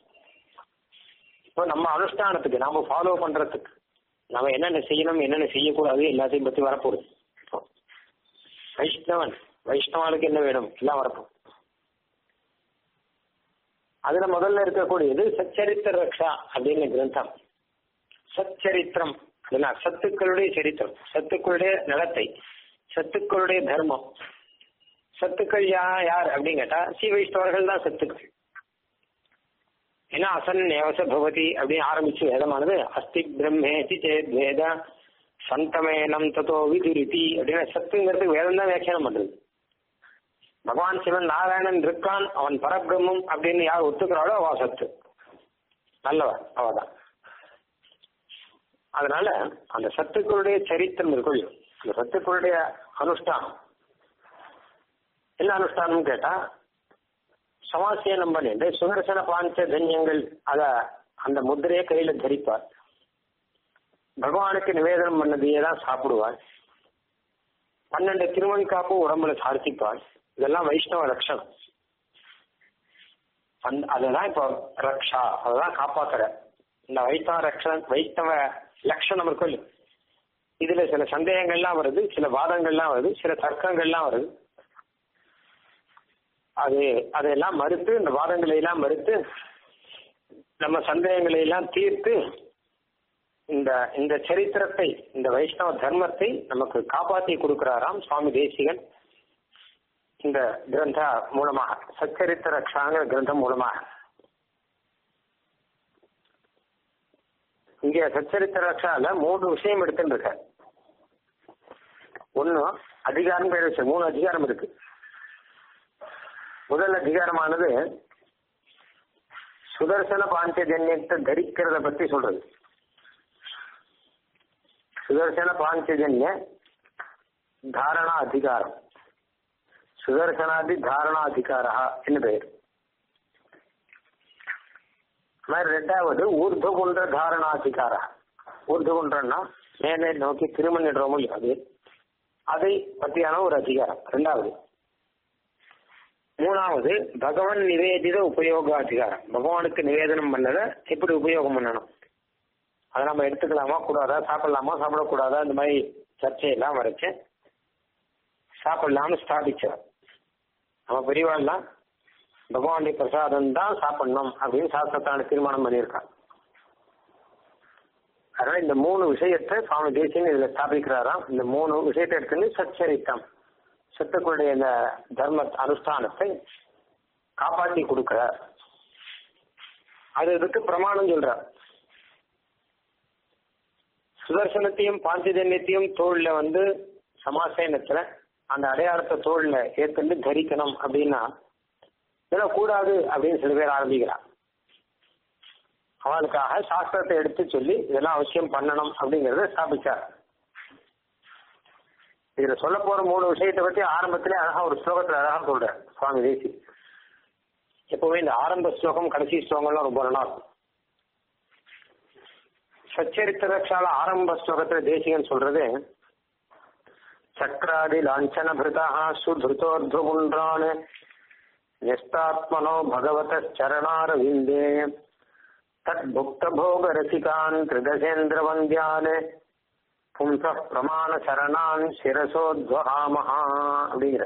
இப்போ நம்ம அனுஷ்டானத்துக்கு நாம ஃபாலோ பண்றதுக்கு நம்ம என்னென்ன செய்யணும் என்னென்ன செய்யக்கூடாது எல்லாத்தையும் பத்தி வரப்போகுது வைஷ்ணவன் வைஷ்ணவாளுக்கு என்ன வேணும் எல்லாம் வரப்போகுது அதுல முதல்ல இருக்கக்கூடியது சச்சரித்திர ரக்ஷா அப்படின்னு கிரந்தம் சச்சரித்திரம் அப்படின்னா சத்துக்களுடைய சரித்திரம் சத்துக்களுடைய நலத்தை சத்துக்களுடைய தர்மம் சத்துக்கள் யா யார் அப்படின்னு கேட்டா ஸ்ரீ வைஷ்ணவர்கள் தான் சத்துக்கள் ஏன்னா அசன் நேவச பவதி அப்படின்னு ஆரம்பிச்சு வேதமானது அஸ்தி பிரம்மேதி சேத் வேத சந்தமேனம் தத்தோ விதுரிதி அப்படின்னு சத்துங்கிறதுக்கு வேதம் தான் வியாக்கியானம் பண்றது பகவான் சிவன் நாராயணன் இருக்கான் அவன் பரபிரம்மம் அப்படின்னு யார் ஒத்துக்கிறாளோ அவ சத்து நல்லவன் அவதான் அதனால அந்த சத்துக்களுடைய சரித்திரம் இருக்குள் அந்த சத்துக்களுடைய அனுஷ்டானம் என்ன அனுஷ்டானம் கேட்டா சமாசேனம் பண்ணிட்டு சுதர்சன பாஞ்ச தன்யங்கள் அத அந்த முத்திரையை கையில தரிப்பார் பகவானுக்கு நிவேதனம் பண்ணதையே தான் சாப்பிடுவார் பன்னெண்டு திருமணி காப்பு உடம்புல சார்த்திப்பாள் இதெல்லாம் வைஷ்ணவ லட்சணம் அந்த அதுதான் இப்போ ரக்ஷா அதெல்லாம் காப்பாத்துற இந்த வைஷ்ணவ ரக்ஷன் வைஷ்ணவ லட்சணம் இருக்கும் இதுல சில சந்தேகங்கள்லாம் வருது சில வாதங்கள்லாம் வருது சில தர்க்கங்கள்லாம் வருது அது அதையெல்லாம் மறுத்து இந்த வாதங்களை எல்லாம் மறுத்து நம்ம சந்தேகங்களை எல்லாம் தீர்த்து இந்த இந்த சரித்திரத்தை இந்த வைஷ்ணவ தர்மத்தை நமக்கு காப்பாற்றி கொடுக்கிறாராம் சுவாமி தேசிகன் இந்த கிரந்த மூலமாக சச்சரித்திர ரக்ஷாங்கிற கிரந்தம் மூலமாக இங்க சச்சரித்திர ரக்ஷால மூணு விஷயம் எடுத்துட்டு இருக்க ஒன்னு அதிகாரம் பேர் வச்சு மூணு அதிகாரம் இருக்கு முதல் அதிகாரமானது சுதர்சன பாஞ்சஜன்யத்தை தரிக்கிறத பத்தி சொல்றது சுதர்சன பாஞ்சஜன்ய தாரணா அதிகாரம் சுதர்சனாதி தாரணா அதிகாரா என்று பெயர் மாதிரி ரெண்டாவது ஊர்துகுன்ற தாரணாதிகாரா ஊர்துகுன்றன்னா மேலே நோக்கி திருமணிடுறோமோ அது அதை பற்றியான ஒரு அதிகாரம் ரெண்டாவது மூணாவது பகவான் நிவேதித உபயோக அதிகாரம் பகவானுக்கு நிவேதனம் பண்ணதை எப்படி உபயோகம் பண்ணணும் அதை நம்ம எடுத்துக்கலாமா கூடாதா சாப்பிடலாமா சாப்பிடக்கூடாதா இந்த மாதிரி சர்ச்சையெல்லாம் வரைச்சு சாப்பிடலாம்னு ஸ்தாபிச்சார் நம்ம பெரியவாள்லாம் பகவானுடைய பிரசாதம் தான் சாப்பிடணும் அப்படின்னு சாஸ்திரத்தான தீர்மானம் பண்ணியிருக்கான் அதனால இந்த மூணு விஷயத்தை சுவாமி தேசியன் இதுல ஸ்தாபிக்கிறாராம் இந்த மூணு விஷயத்தை எடுத்துன்னு சச்சரித்தம் சத்துக்களுடைய இந்த தர்ம அனுஷ்டானத்தை காப்பாற்றி கொடுக்கிறார் அது இதுக்கு பிரமாணம் சொல்றார் சுதர்சனத்தையும் பாஞ்சஜன்யத்தையும் தோல்ல வந்து சமாசேனத்துல அந்த அடையாளத்தை தோல்ல ஏற்கனவே தரிக்கணும் அப்படின்னா இதெல்லாம் கூடாது அப்படின்னு சில பேர் ஆரம்பிக்கிறான் அவளுக்காக சாஸ்திரத்தை எடுத்து சொல்லி இதெல்லாம் அவசியம் பண்ணணும் அப்படிங்கறத ஸ்தாபிச்சார் இதுல சொல்ல போற மூணு விஷயத்தை பத்தி ஆரம்பத்திலே அழகா ஒரு ஸ்லோகத்துல அழகா சொல்ற சுவாமி தேசி எப்பவுமே இந்த ஆரம்ப ஸ்லோகம் கடைசி ஸ்லோகம்லாம் ரொம்ப நல்லா இருக்கும் சச்சரித்திர ரக்ஷால ஆரம்ப ஸ்லோகத்துல தேசிகன் சொல்றது சக்கராதி லாஞ்சன பிருதா சுதிருத்தோர்துகுன்றான் न्यस्तात्मनो भगवतश्चरणारविन्दे तद्भुक्तभोगरसिकान् त्रिदशेन्द्रवन्द्यान् பும்ச பிரமாண சரணான் சிரசோத்வகாமஹா அப்படிங்கிற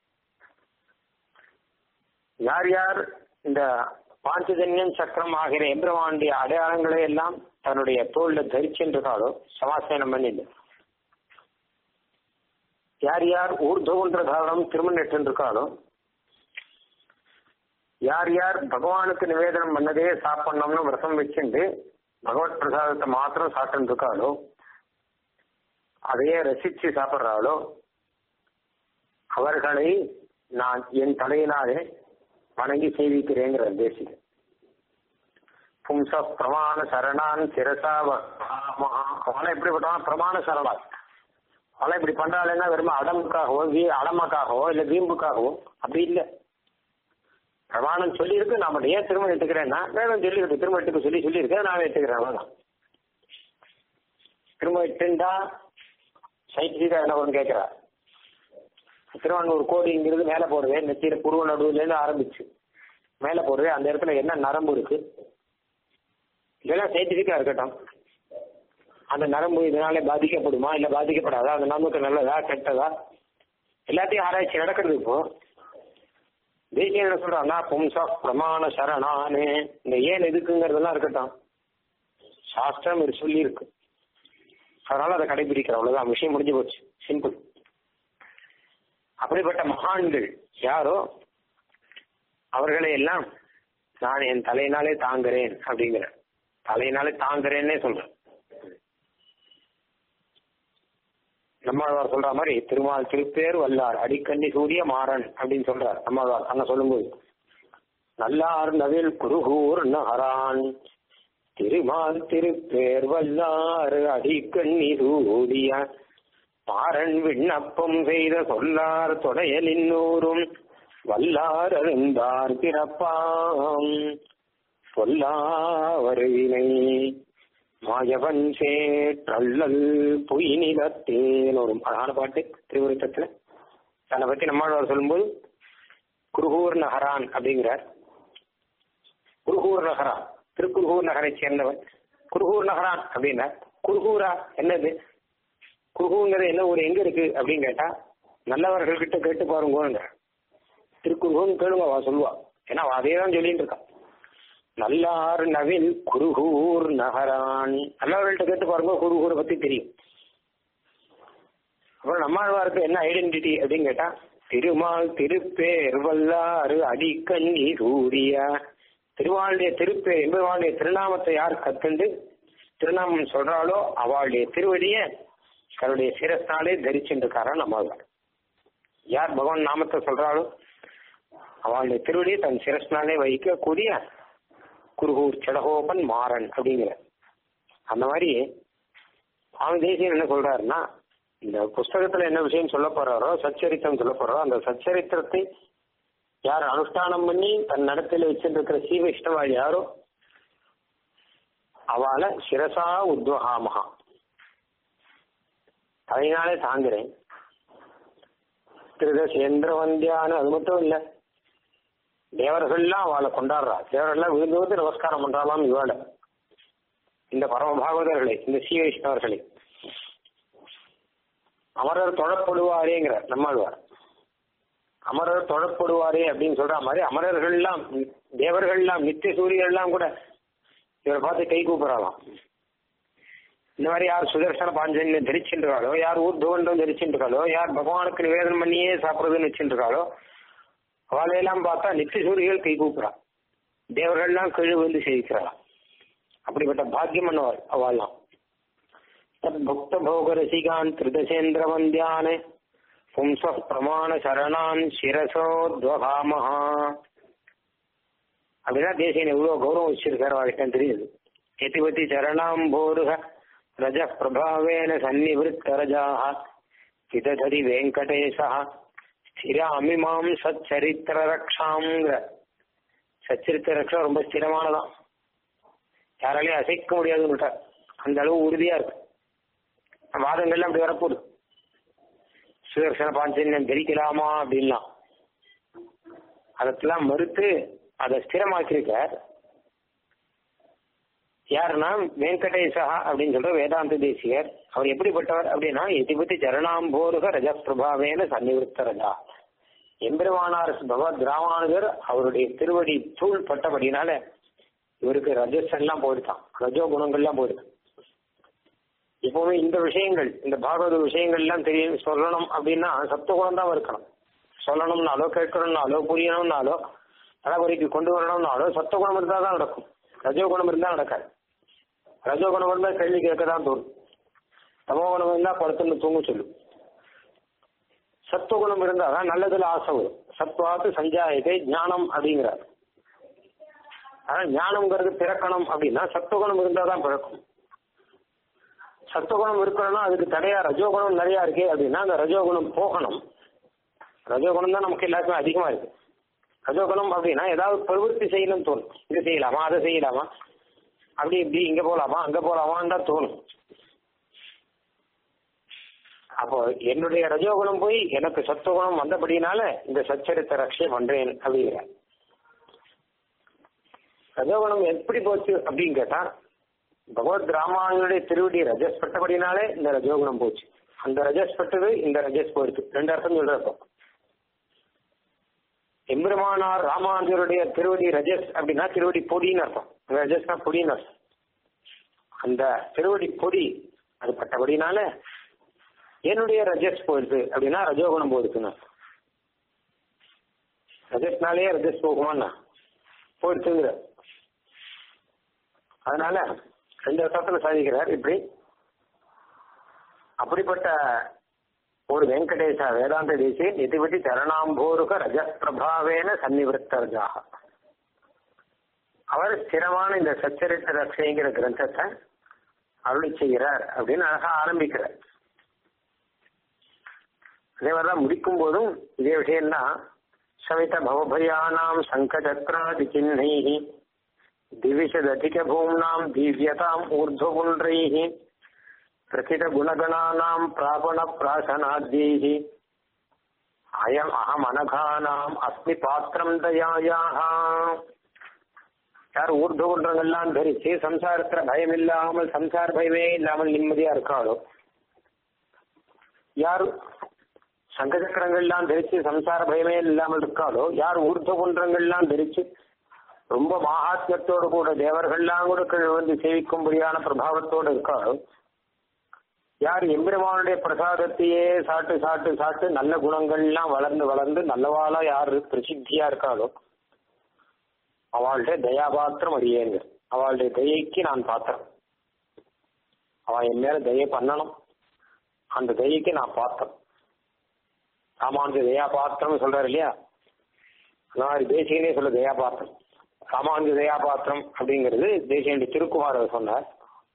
யார் யார் இந்த பாஞ்சஜன்யம் சக்கரம் ஆகிற எம்பிரமாண்டிய அடையாளங்களை எல்லாம் தன்னுடைய தோல்ல தரிச்சென்றிருக்காளோ சமாசேனம் பண்ணிட்டு யார் யார் ஊர்துவன்ற தாரணம் திருமணிட்டிருக்காளோ யார் யார் பகவானுக்கு நிவேதனம் பண்ணதே சாப்பிடணும்னு விரதம் வச்சுட்டு பகவத் பிரசாதத்தை மாத்திரம் சாப்பிட்டு இருக்காளோ அதையே ரசிச்சு சாப்பிட்றாளோ அவர்களை நான் என் தலையினாலே வணங்கி சேவிக்கிறேங்கிற தேசிக பும்ச பிரமாண சரணான் சிரசா அவனை எப்படிப்பட்டவன் பிரமாண சரணா அவனை இப்படி பண்றாள்னா வெறும் அடமுக்காகவோ வீ அடமக்காகவோ இல்ல வீம்புக்காகவோ அப்படி இல்லை பிரமாணம் சொல்லியிருக்கு நான் மட்டும் ஏன் திரும்ப எடுத்துக்கிறேன்னா வேதம் சொல்லியிருக்கு திரும்ப எடுத்துக்க சொல்லி சொல்லியிருக்கேன் நான் எடுத்துக்கிறேன் அவ்வளவுதான் திரும்ப எட்டுண்டா சயின்டிஃபிக்கா என்ன ஒன்று கேட்கிறா திருவானூர் கோடிங்கிறது மேலே போடுறது நெத்தியில புருவ நடுவுலேருந்து ஆரம்பிச்சு மேலே போடுறது அந்த இடத்துல என்ன நரம்பு இருக்கு இதெல்லாம் சயின்டிஃபிக்கா இருக்கட்டும் அந்த நரம்பு இதனால பாதிக்கப்படுமா இல்லை பாதிக்கப்படாதா அந்த நரம்புக்கு நல்லதா கெட்டதா எல்லாத்தையும் ஆராய்ச்சி நடக்கிறது இப்போ தேசியம் என்ன சொல்றாங்கன்னா பும்சா பிரமாண சரணானு இந்த ஏன் எதுக்குங்கிறதெல்லாம் இருக்கட்டும் சாஸ்திரம் இது சொல்லி இருக்கு அதனால அதை கடைபிடிக்கிற அவ்வளவுதான் விஷயம் முடிஞ்சு போச்சு சிம்பிள் அப்படிப்பட்ட மகான்கள் யாரோ அவர்களை எல்லாம் நான் என் தலையினாலே தாங்குறேன் அப்படிங்கிற தலையினாலே தாங்குறேன்னே சொல்றேன் நம்மாழ்வார் சொல்ற மாதிரி திருமால் திருப்பேர் வல்லார் அடிக்கண்ணி சூரிய மாறன் அப்படின்னு சொல்றார் நம்மாழ்வார் அங்க சொல்லும்போது நல்லார் நவில் குருகூர் நகரான் திருமால் திருப்பேர் வல்லாறு அடிக்கண்ணி சூடிய பாரன் விண்ணப்பம் செய்த சொல்லார் தொடையலின்னூரும் வல்லார் அருந்தார் பிறப்பாம் சொல்லாவருவினை மாயவன் சேற்றள்ளல் பொய்நிலத்தேன் ஒரு அழகான பாட்டு திருவிருத்தத்துல தன்னை பத்தி நம்மாழ்வார் சொல்லும்போது குருகூர் நகரான் அப்படிங்கிறார் குருகூர் நகரான் திருக்குருகூர் நகரை சேர்ந்தவன் குருகூர் நகரான் அப்படின்னா குருகூரா என்னது குருகூங்கிறது என்ன ஊர் எங்க இருக்கு அப்படின்னு கேட்டா நல்லவர்கள் கிட்ட கேட்டு பாருங்க திருக்குருகூன்னு கேளுங்க அவ சொல்லுவா ஏன்னா அவ அதே தான் சொல்லிட்டு இருக்கான் நல்லார் நவில் குருகூர் நகரான் நல்லவர்கள்ட்ட கேட்டு பாருங்க குருகூரை பத்தி தெரியும் அப்புறம் நம்மாழ்வாருக்கு என்ன ஐடென்டிட்டி அப்படின்னு கேட்டா திருமால் திருப்பேர் வல்லாறு அடிக்கண்ணி சூரிய திருவாளுடைய திருப்பேர் எம்பெருமாளுடைய திருநாமத்தை யார் கத்துண்டு திருநாமம் சொல்றாளோ அவளுடைய திருவடிய தன்னுடைய சிரஸ்னாலே தரிச்சுருக்காரா நம்மாழ்வார் யார் பகவான் நாமத்தை சொல்றாளோ அவளுடைய திருவடியை தன் சிரஸ்னாலே வைக்கக்கூடிய குருகூர் செடகோபன் மாறன் அப்படிங்கிற அந்த மாதிரி சுவாமி தேசியன் என்ன சொல்றாருன்னா இந்த புஸ்தகத்துல என்ன விஷயம் சொல்ல போறாரோ சச்சரித்திரம் சொல்ல போறாரோ அந்த சச்சரித்திரத்தை யார் அனுஷ்டானம் பண்ணி தன் நடத்தில வச்சிருக்கிற சீ வைஷ்ணவாள் யாரோ அவளை சிரசா உத்வகாமகா அதனாலே தாங்குறேன் திருதசேந்திர வந்தியான்னு அது மட்டும் இல்லை தேவர்கள்லாம் அவளை கொண்டாடுறா தேவர்கள்லாம் விழுந்து வந்து நமஸ்காரம் பண்றாளாம் இவாளை இந்த பரமபாகவதர்களை இந்த ஸ்ரீ வைஷ்ணவர்களை அமரர் தொழப்படுவாரேங்கிற நம்மாழ்வார் அமரர் தொழப்படுவாரே அப்படின்னு சொல்ற மாதிரி அமரர்கள்லாம் தேவர்கள்லாம் நித்திய சூரியர்கள்லாம் கூட இவரை பார்த்து கை கூப்பிடலாம் இந்த மாதிரி யார் சுதர்சன பாஞ்சன்யம் தரிச்சுன்றாலோ யார் ஊர்துவண்டம் தரிச்சுன்றாலோ யார் பகவானுக்கு நிவேதனம் பண்ணியே சாப்பிடுறதுன்னு வச்சுருக்காளோ அவளையெல்லாம் பார்த்தா நித்திய சூரியர்கள் கை கூப்பிடா தேவர்கள்லாம் கீழே வந்து சேவிக்கிறாளாம் அப்படிப்பட்ட பாக்கியம் பண்ணவர் அவள்லாம் தத் பக்த போக ரசிகான் திருதசேந்திர வந்தியான் பும்ச பிரமாண சரணான் சிரசோத்வகாமஹா அப்படின்னா தேசியன் எவ்வளவு கௌரவம் வச்சிருக்காரு அவர்கிட்ட தெரியுது எதிபதி சரணாம்போருக ரஜ பிரபாவேன சந்நிவிருத்தரஜாக இததரி வெங்கடேசா ஸ்திராமிமாம் சச்சரித்திர ரக்ஷாங்கிற சச்சரித்திர ரக்ஷா ரொம்ப ஸ்திரமானதான் யாராலையும் அசைக்க முடியாதுன்னு அந்த அளவு உறுதியா இருக்கு வாதங்கள்லாம் அப்படி வரப்போகுது சுதர்சன பாஞ்சன்யம் தரிக்கலாமா அப்படின்லாம் அதெல்லாம் மறுத்து அதை ஸ்திரமாக்கியிருக்கார் யாருன்னா வெங்கடேசா அப்படின்னு சொல்ற வேதாந்த தேசியர் அவர் எப்படிப்பட்டவர் அப்படின்னா எதிபதி சரணாம்போருக ரஜப்பிரபாவேன சன்னிவிருத்த ரஜா எம்பெருமானார் பகவத் ராமானுஜர் அவருடைய திருவடி தூள் பட்டபடினால இவருக்கு ரஜஸ் எல்லாம் போயிடுதான் ரஜோ குணங்கள்லாம் போயிடுது எப்பவுமே இந்த விஷயங்கள் இந்த பாகவத விஷயங்கள்லாம் தெரியும் சொல்லணும் அப்படின்னா சத்துவகுணம் தான் இருக்கணும் சொல்லணும்னாலோ கேட்கணும்னாலோ புரியணும்னாலோ நடைமுறைக்கு கொண்டு வரணும்னாலோ சத்துவகுணம் இருந்தால் தான் நடக்கும் ரஜோகுணம் இருந்தால் நடக்காது ரஜோகுணம் இருந்தால் கேள்வி கேட்க தான் தோணும் தமோகுணம் இருந்தால் படுத்துன்னு தூங்க சொல்லும் சத்துவகுணம் இருந்தால் தான் நல்லதுல ஆசை வரும் சத்வாத்து சஞ்சாயத்தை ஞானம் அப்படிங்கிறார் ஆனா ஞானம்ங்கிறது பிறக்கணும் அப்படின்னா சத்துவகுணம் இருந்தால் தான் பிறக்கும் சத்துவகுணம் இருக்கணும்னா அதுக்கு தடையா ரஜோகுணம் நிறைய இருக்கே அப்படின்னா அந்த ரஜோகுணம் போகணும் ரஜோகுணம் தான் நமக்கு எல்லாருக்குமே அதிகமா இருக்கு ரஜோகுணம் அப்படின்னா ஏதாவது பிரவருத்தி செய்யணும்னு தோணும் இது செய்யலாமா அதை செய்யலாமா அப்படி இப்படி இங்க போலாமா அங்க போலாமான்னு தான் தோணும் அப்போ என்னுடைய ரஜோகுணம் போய் எனக்கு சத்துவகுணம் வந்தபடினால இந்த சச்சரித்த ரட்சை பண்றேன் அப்படிங்கிற ரஜோகுணம் எப்படி போச்சு அப்படின்னு கேட்டா பகவத் ராமானுடைய திருவடி ரஜஸ் பட்டபடினாலே இந்த ரஜோகுணம் போச்சு அந்த ரஜஸ் பட்டது இந்த ரஜஸ் போயிடுச்சு ரெண்டு அர்த்தம் சொல்றப்போ எம்பெருமானார் ராமானுஜருடைய திருவடி ரஜஸ் அப்படின்னா திருவடி பொடின்னு அர்த்தம் ரஜஸ்னா பொடின்னு அர்த்தம் அந்த திருவடி பொடி அது பட்டபடினால என்னுடைய ரஜஸ் போயிடுது அப்படின்னா ரஜோகுணம் போயிடுச்சுன்னு ரஜஸ்னாலே ரஜஸ் போகுமாண்ணா போயிடுச்சுங்கிற அதனால ரெண்டு அர்த்தத்துல சாதிக்கிறார் இப்படி அப்படிப்பட்ட ஒரு வெங்கடேச வேதாந்த தேசியன் எதிபதி சரணாம்போருக ரஜப்பிரபாவேன சன்னிவிருத்தர்ஜாக அவர் ஸ்திரமான இந்த சச்சரித்த ரக்ஷைங்கிற கிரந்தத்தை அருளி செய்கிறார் அப்படின்னு அழகா ஆரம்பிக்கிறார் அதே மாதிரிதான் முடிக்கும் போதும் இதே விஷயம்தான் சவித பவபயானாம் சங்கச்சக்ராதி சின்னைஹி திவிஷததிக பூம்னாம் தீவ்யதாம் ஊர்ಧ್ವபுன்றைஹி பிரகித குணகணானாம் பிராபண பிராசனாத்யைः அயம் அகம் அனகானாம் அஸ்மி பாத்திரம் தயாயாக யார் ஊர்துவ குன்றங்கள்லாம் தரிச்சு சம்சாரத்துல பயம் இல்லாமல் சம்சார பயமே இல்லாமல் நிம்மதியா இருக்காளோ யார் சங்கச்சக்கரங்கள்லாம் தரிச்சு சம்சார பயமே இல்லாமல் இருக்காளோ யார் ஊர்துவ குன்றங்கள்லாம் தரிச்சு ரொம்ப மகாத்மத்தோடு கூட தேவர்கள்லாம் கூட கீழ் வந்து சேவிக்கும்படியான பிரபாவத்தோடு இருக்காளோ யார் எம்பெருமானுடைய பிரசாதத்தையே சாட்டு சாட்டு சாட்டு நல்ல குணங்கள்லாம் வளர்ந்து வளர்ந்து நல்லவாளா யார் பிரசித்தியா இருக்காளோ அவளுடைய தயாபாத்திரம் அறியேங்க அவளுடைய தயைக்கு நான் பாத்திரம் அவ என் மேல தயை பண்ணணும் அந்த தயைக்கு நான் பாத்திரம் ராமானுஜ தயா பாத்திரம் சொல்றாரு இல்லையா அந்த மாதிரி தேசியனே சொல்ல தயா பாத்திரம் ராமானுஜ தயா பாத்திரம் அப்படிங்கிறது தேசியனுடைய திருக்குமாரர் சொன்னார்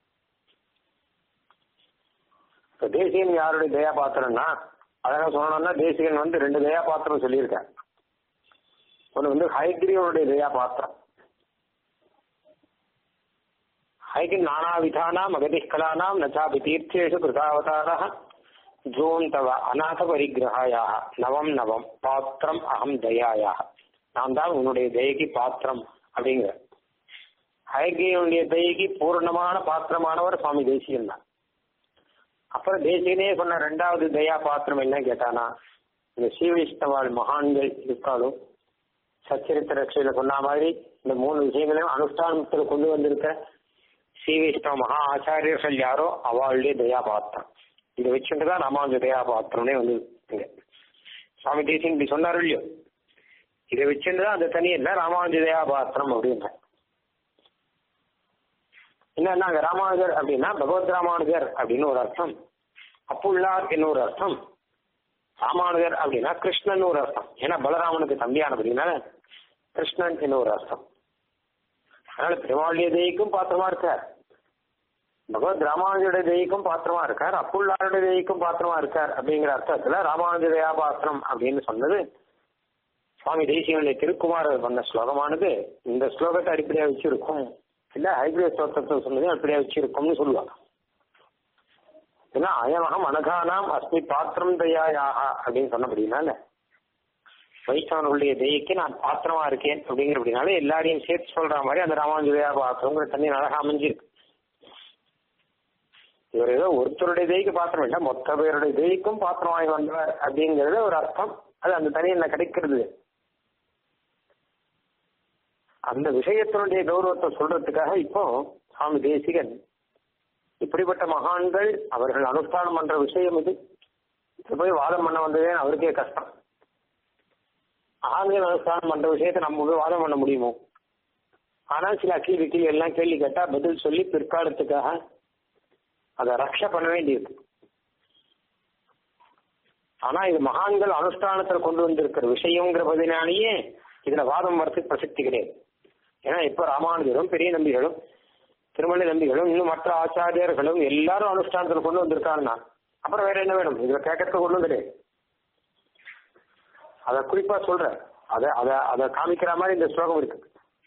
இப்ப தேசியன் யாருடைய தயா பாத்திரம்னா அழகா சொல்லணும்னா தேசிகன் வந்து ரெண்டு தயா பாத்திரம் சொல்லியிருக்கார் ஒன்று வந்து ஹைகிரீவனுடைய தயா பாத்திரம் ஹைகின் நானாவிதானாம் அகதிகலானாம் நச்சாபி தீர்த்தேஷு கிருதாவதாரா ஜோன் தவ அநாத பரிகிரகாயாக நவம் நவம் பாத்திரம் அகம் தயாயாக நான் தான் உன்னுடைய தயைக்கு பாத்திரம் அப்படிங்கிற ஹைகிரீவனுடைய தயைக்கு பூர்ணமான பாத்திரமானவர் சுவாமி தேசியன் தான் அப்புறம் தேசியனே சொன்ன ரெண்டாவது தயா பாத்திரம் என்ன கேட்டானா இந்த ஸ்ரீவைஷ்ணவாள் மகான்கள் இருக்காலும் சச்சரித்த ரட்சையில சொன்ன மாதிரி இந்த மூணு விஷயங்களையும் அனுஷ்டானத்துல கொண்டு வந்திருக்க ஸ்ரீவைஷ்ணவ மகா ஆச்சாரியர்கள் யாரோ அவளுடைய தயா பாத்திரம் இதை வச்சுட்டு தான் ராமானுஜ தயா பாத்திரம்னே வந்து இங்க சுவாமி தேசியம் இப்படி சொன்னார் இல்லையோ இதை வச்சுட்டு தான் அந்த தனி இல்லை ராமானுஜ தயா பாத்திரம் அப்படின்ற என்னன்னா அங்க ராமானுஜர் அப்படின்னா பகவத் ராமானுஜர் அப்படின்னு ஒரு அர்த்தம் அப்புள்ளார் என்ன ஒரு அர்த்தம் ராமானுஜர் அப்படின்னா கிருஷ்ணன் ஒரு அர்த்தம் ஏன்னா பலராமனுக்கு தம்பியானபடினால கிருஷ்ணன் என்ன ஒரு அர்த்தம் அதனால பெருமாளுடைய தெய்க்கும் பாத்திரமா இருக்கார் பகவத் ராமானுஜருடைய தெய்க்கும் பாத்திரமா இருக்கார் அப்புள்ளாருடைய தெய்க்கும் பாத்திரமா இருக்கார் அப்படிங்கிற அர்த்தத்துல ராமானுஜ தயா பாத்திரம் அப்படின்னு சொன்னது சுவாமி தேசியனுடைய திருக்குமாரர் பண்ண ஸ்லோகமானது இந்த ஸ்லோகத்தை அடிப்படையா வச்சிருக்கும் இல்ல ஹைகிரே ஸ்தோத்திரத்தை சொன்னது அடிப்படையா வச்சிருக்கும்னு சொல்லுவாங்க ஏன்னா அயமகம் அனகானாம் அஸ்மி பாத்திரம் தயாயாக அப்படின்னு சொன்னபடினால வைஷ்ணவனுடைய தெய்க்கு நான் பாத்திரமா இருக்கேன் அப்படிங்கிறபடினால எல்லாரையும் சேர்த்து சொல்ற மாதிரி அந்த ராமானுஜயா பாத்திரங்கிற தண்ணி அழகா அமைஞ்சிருக்கு இவர் ஏதோ ஒருத்தருடைய தெய்க்கு பாத்திரம் இல்லை மொத்த பேருடைய தெய்க்கும் பாத்திரமாகி வந்தவர் அப்படிங்கிறது ஒரு அர்த்தம் அது அந்த தனியில் கிடைக்கிறது அந்த விஷயத்தினுடைய கௌரவத்தை சொல்றதுக்காக இப்போ சுவாமி தேசிகன் இப்படிப்பட்ட மகான்கள் அவர்கள் அனுஷ்டானம் பண்ற விஷயம் இது இது போய் வாதம் பண்ண வந்ததே அவருக்கே கஷ்டம் மகான்கள் அனுஷ்டானம் பண்ற விஷயத்தை நம்ம போய் வாதம் பண்ண முடியுமோ ஆனால் சில அக்கீல் விக்கீல் எல்லாம் கேள்வி கேட்டா பதில் சொல்லி பிற்காலத்துக்காக அதை ரக்ஷ பண்ண வேண்டியிருக்கு ஆனா இது மகான்கள் அனுஷ்டானத்தில் கொண்டு வந்திருக்கிற விஷயங்கிற பதினாலேயே இதுல வாதம் வரத்துக்கு பிரசக்தி கிடையாது ஏன்னா இப்ப ராமானுஜரும் பெரிய நம்பிகளும் திருமலை நம்பிகளும் இன்னும் மற்ற ஆச்சாரியர்களும் எல்லாரும் அனுஷ்டானத்தில் கொண்டு வந்திருக்காங்கன்னா அப்புறம் வேற என்ன வேணும் இதுல கேட்கறதுக்கு ஒண்ணும் கிடையாது அத குறிப்பா சொல்ற அத அத அதை காமிக்கிற மாதிரி இந்த ஸ்லோகம் இருக்கு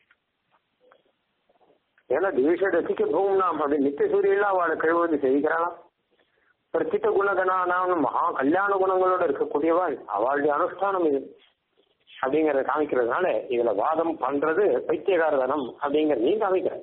ஏன்னா திவிஷ ரசிக்க பூம்னாம் அப்படி நித்திய சூரியெல்லாம் அவளை கழுவது செய்கிறாளாம் பிரச்சித்த குணகனான மகா கல்யாண குணங்களோட இருக்கக்கூடியவாள் அவளுடைய அனுஷ்டானம் இது அப்படிங்கறத காமிக்கிறதுனால இதுல வாதம் பண்றது பைத்தியகாரதனம் அப்படிங்கறதையும் காமிக்கிற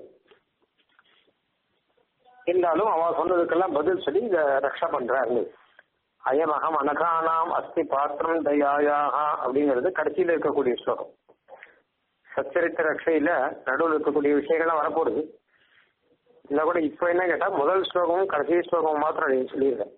இருந்தாலும் அவ சொன்னதுக்கெல்லாம் பதில் சொல்லி இத ரக்ஷா பண்றாரு அயமகம் அனகானாம் அஸ்தி பாத்திரம் தயாயாக அப்படிங்கிறது கடைசியில இருக்கக்கூடிய ஸ்லோகம் சச்சரித்த ரக்ஷையில நடுவில் இருக்கக்கூடிய விஷயங்கள்லாம் வரப்போகுது இல்ல கூட இப்ப என்ன கேட்டா முதல் ஸ்லோகமும் கடைசி ஸ்லோகமும் மாத்திரம் நீங்க சொல்லிடுறேன்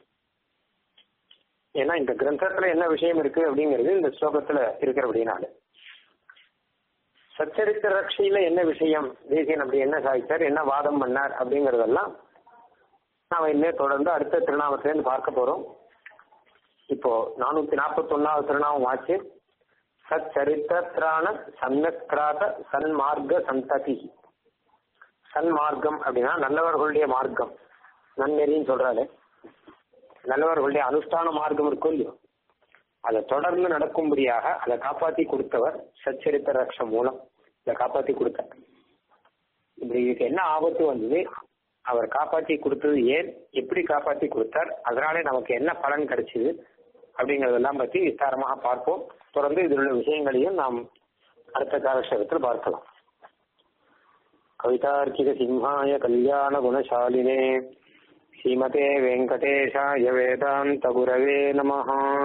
ஏன்னா இந்த கிரந்தத்துல என்ன விஷயம் இருக்கு அப்படிங்கிறது இந்த ஸ்லோகத்துல இருக்கிறபடினால சச்சரித்த ரக்ஷையில என்ன விஷயம் தேசியன் அப்படி என்ன சாதிச்சார் என்ன வாதம் பண்ணார் அப்படிங்கறதெல்லாம் நாம இன்னே தொடர்ந்து அடுத்த திருநாமத்திலேருந்து பார்க்க போறோம் இப்போ நானூத்தி நாற்பத்தி ஒன்னாவது திருநாமம் ஆச்சு சச்சரித்திரான சன்னக்கிராத சன்மார்க்க சந்ததி சன்மார்க்கம் அப்படின்னா நல்லவர்களுடைய மார்க்கம் நன்னெறின்னு சொல்றாரு நல்லவர்களுடைய அனுஷ்டான மார்க்கம் இருக்கும் இல்லையோ அதை தொடர்ந்து நடக்கும்படியாக அதை காப்பாத்தி கொடுத்தவர் சச்சரித்த ரக்ஷம் மூலம் இதை காப்பாத்தி கொடுத்தார் இப்படி இதுக்கு என்ன ஆபத்து வந்தது அவர் காப்பாத்தி கொடுத்தது ஏன் எப்படி காப்பாத்தி கொடுத்தார் அதனாலே நமக்கு என்ன பலன் கிடைச்சது அப்படிங்கறதெல்லாம் பத்தி விஸ்தாரமாக பார்ப்போம் தொடர்ந்து இதில் உள்ள விஷயங்களையும் நாம் அடுத்த காலக்ஷேபத்தில் பார்க்கலாம் கவிதார்க்கிக சிம்ஹாய கல்யாண குணசாலினே ஸ்ரீமதே வெங்கடேஷாய வேதாந்த குரவே நமஹா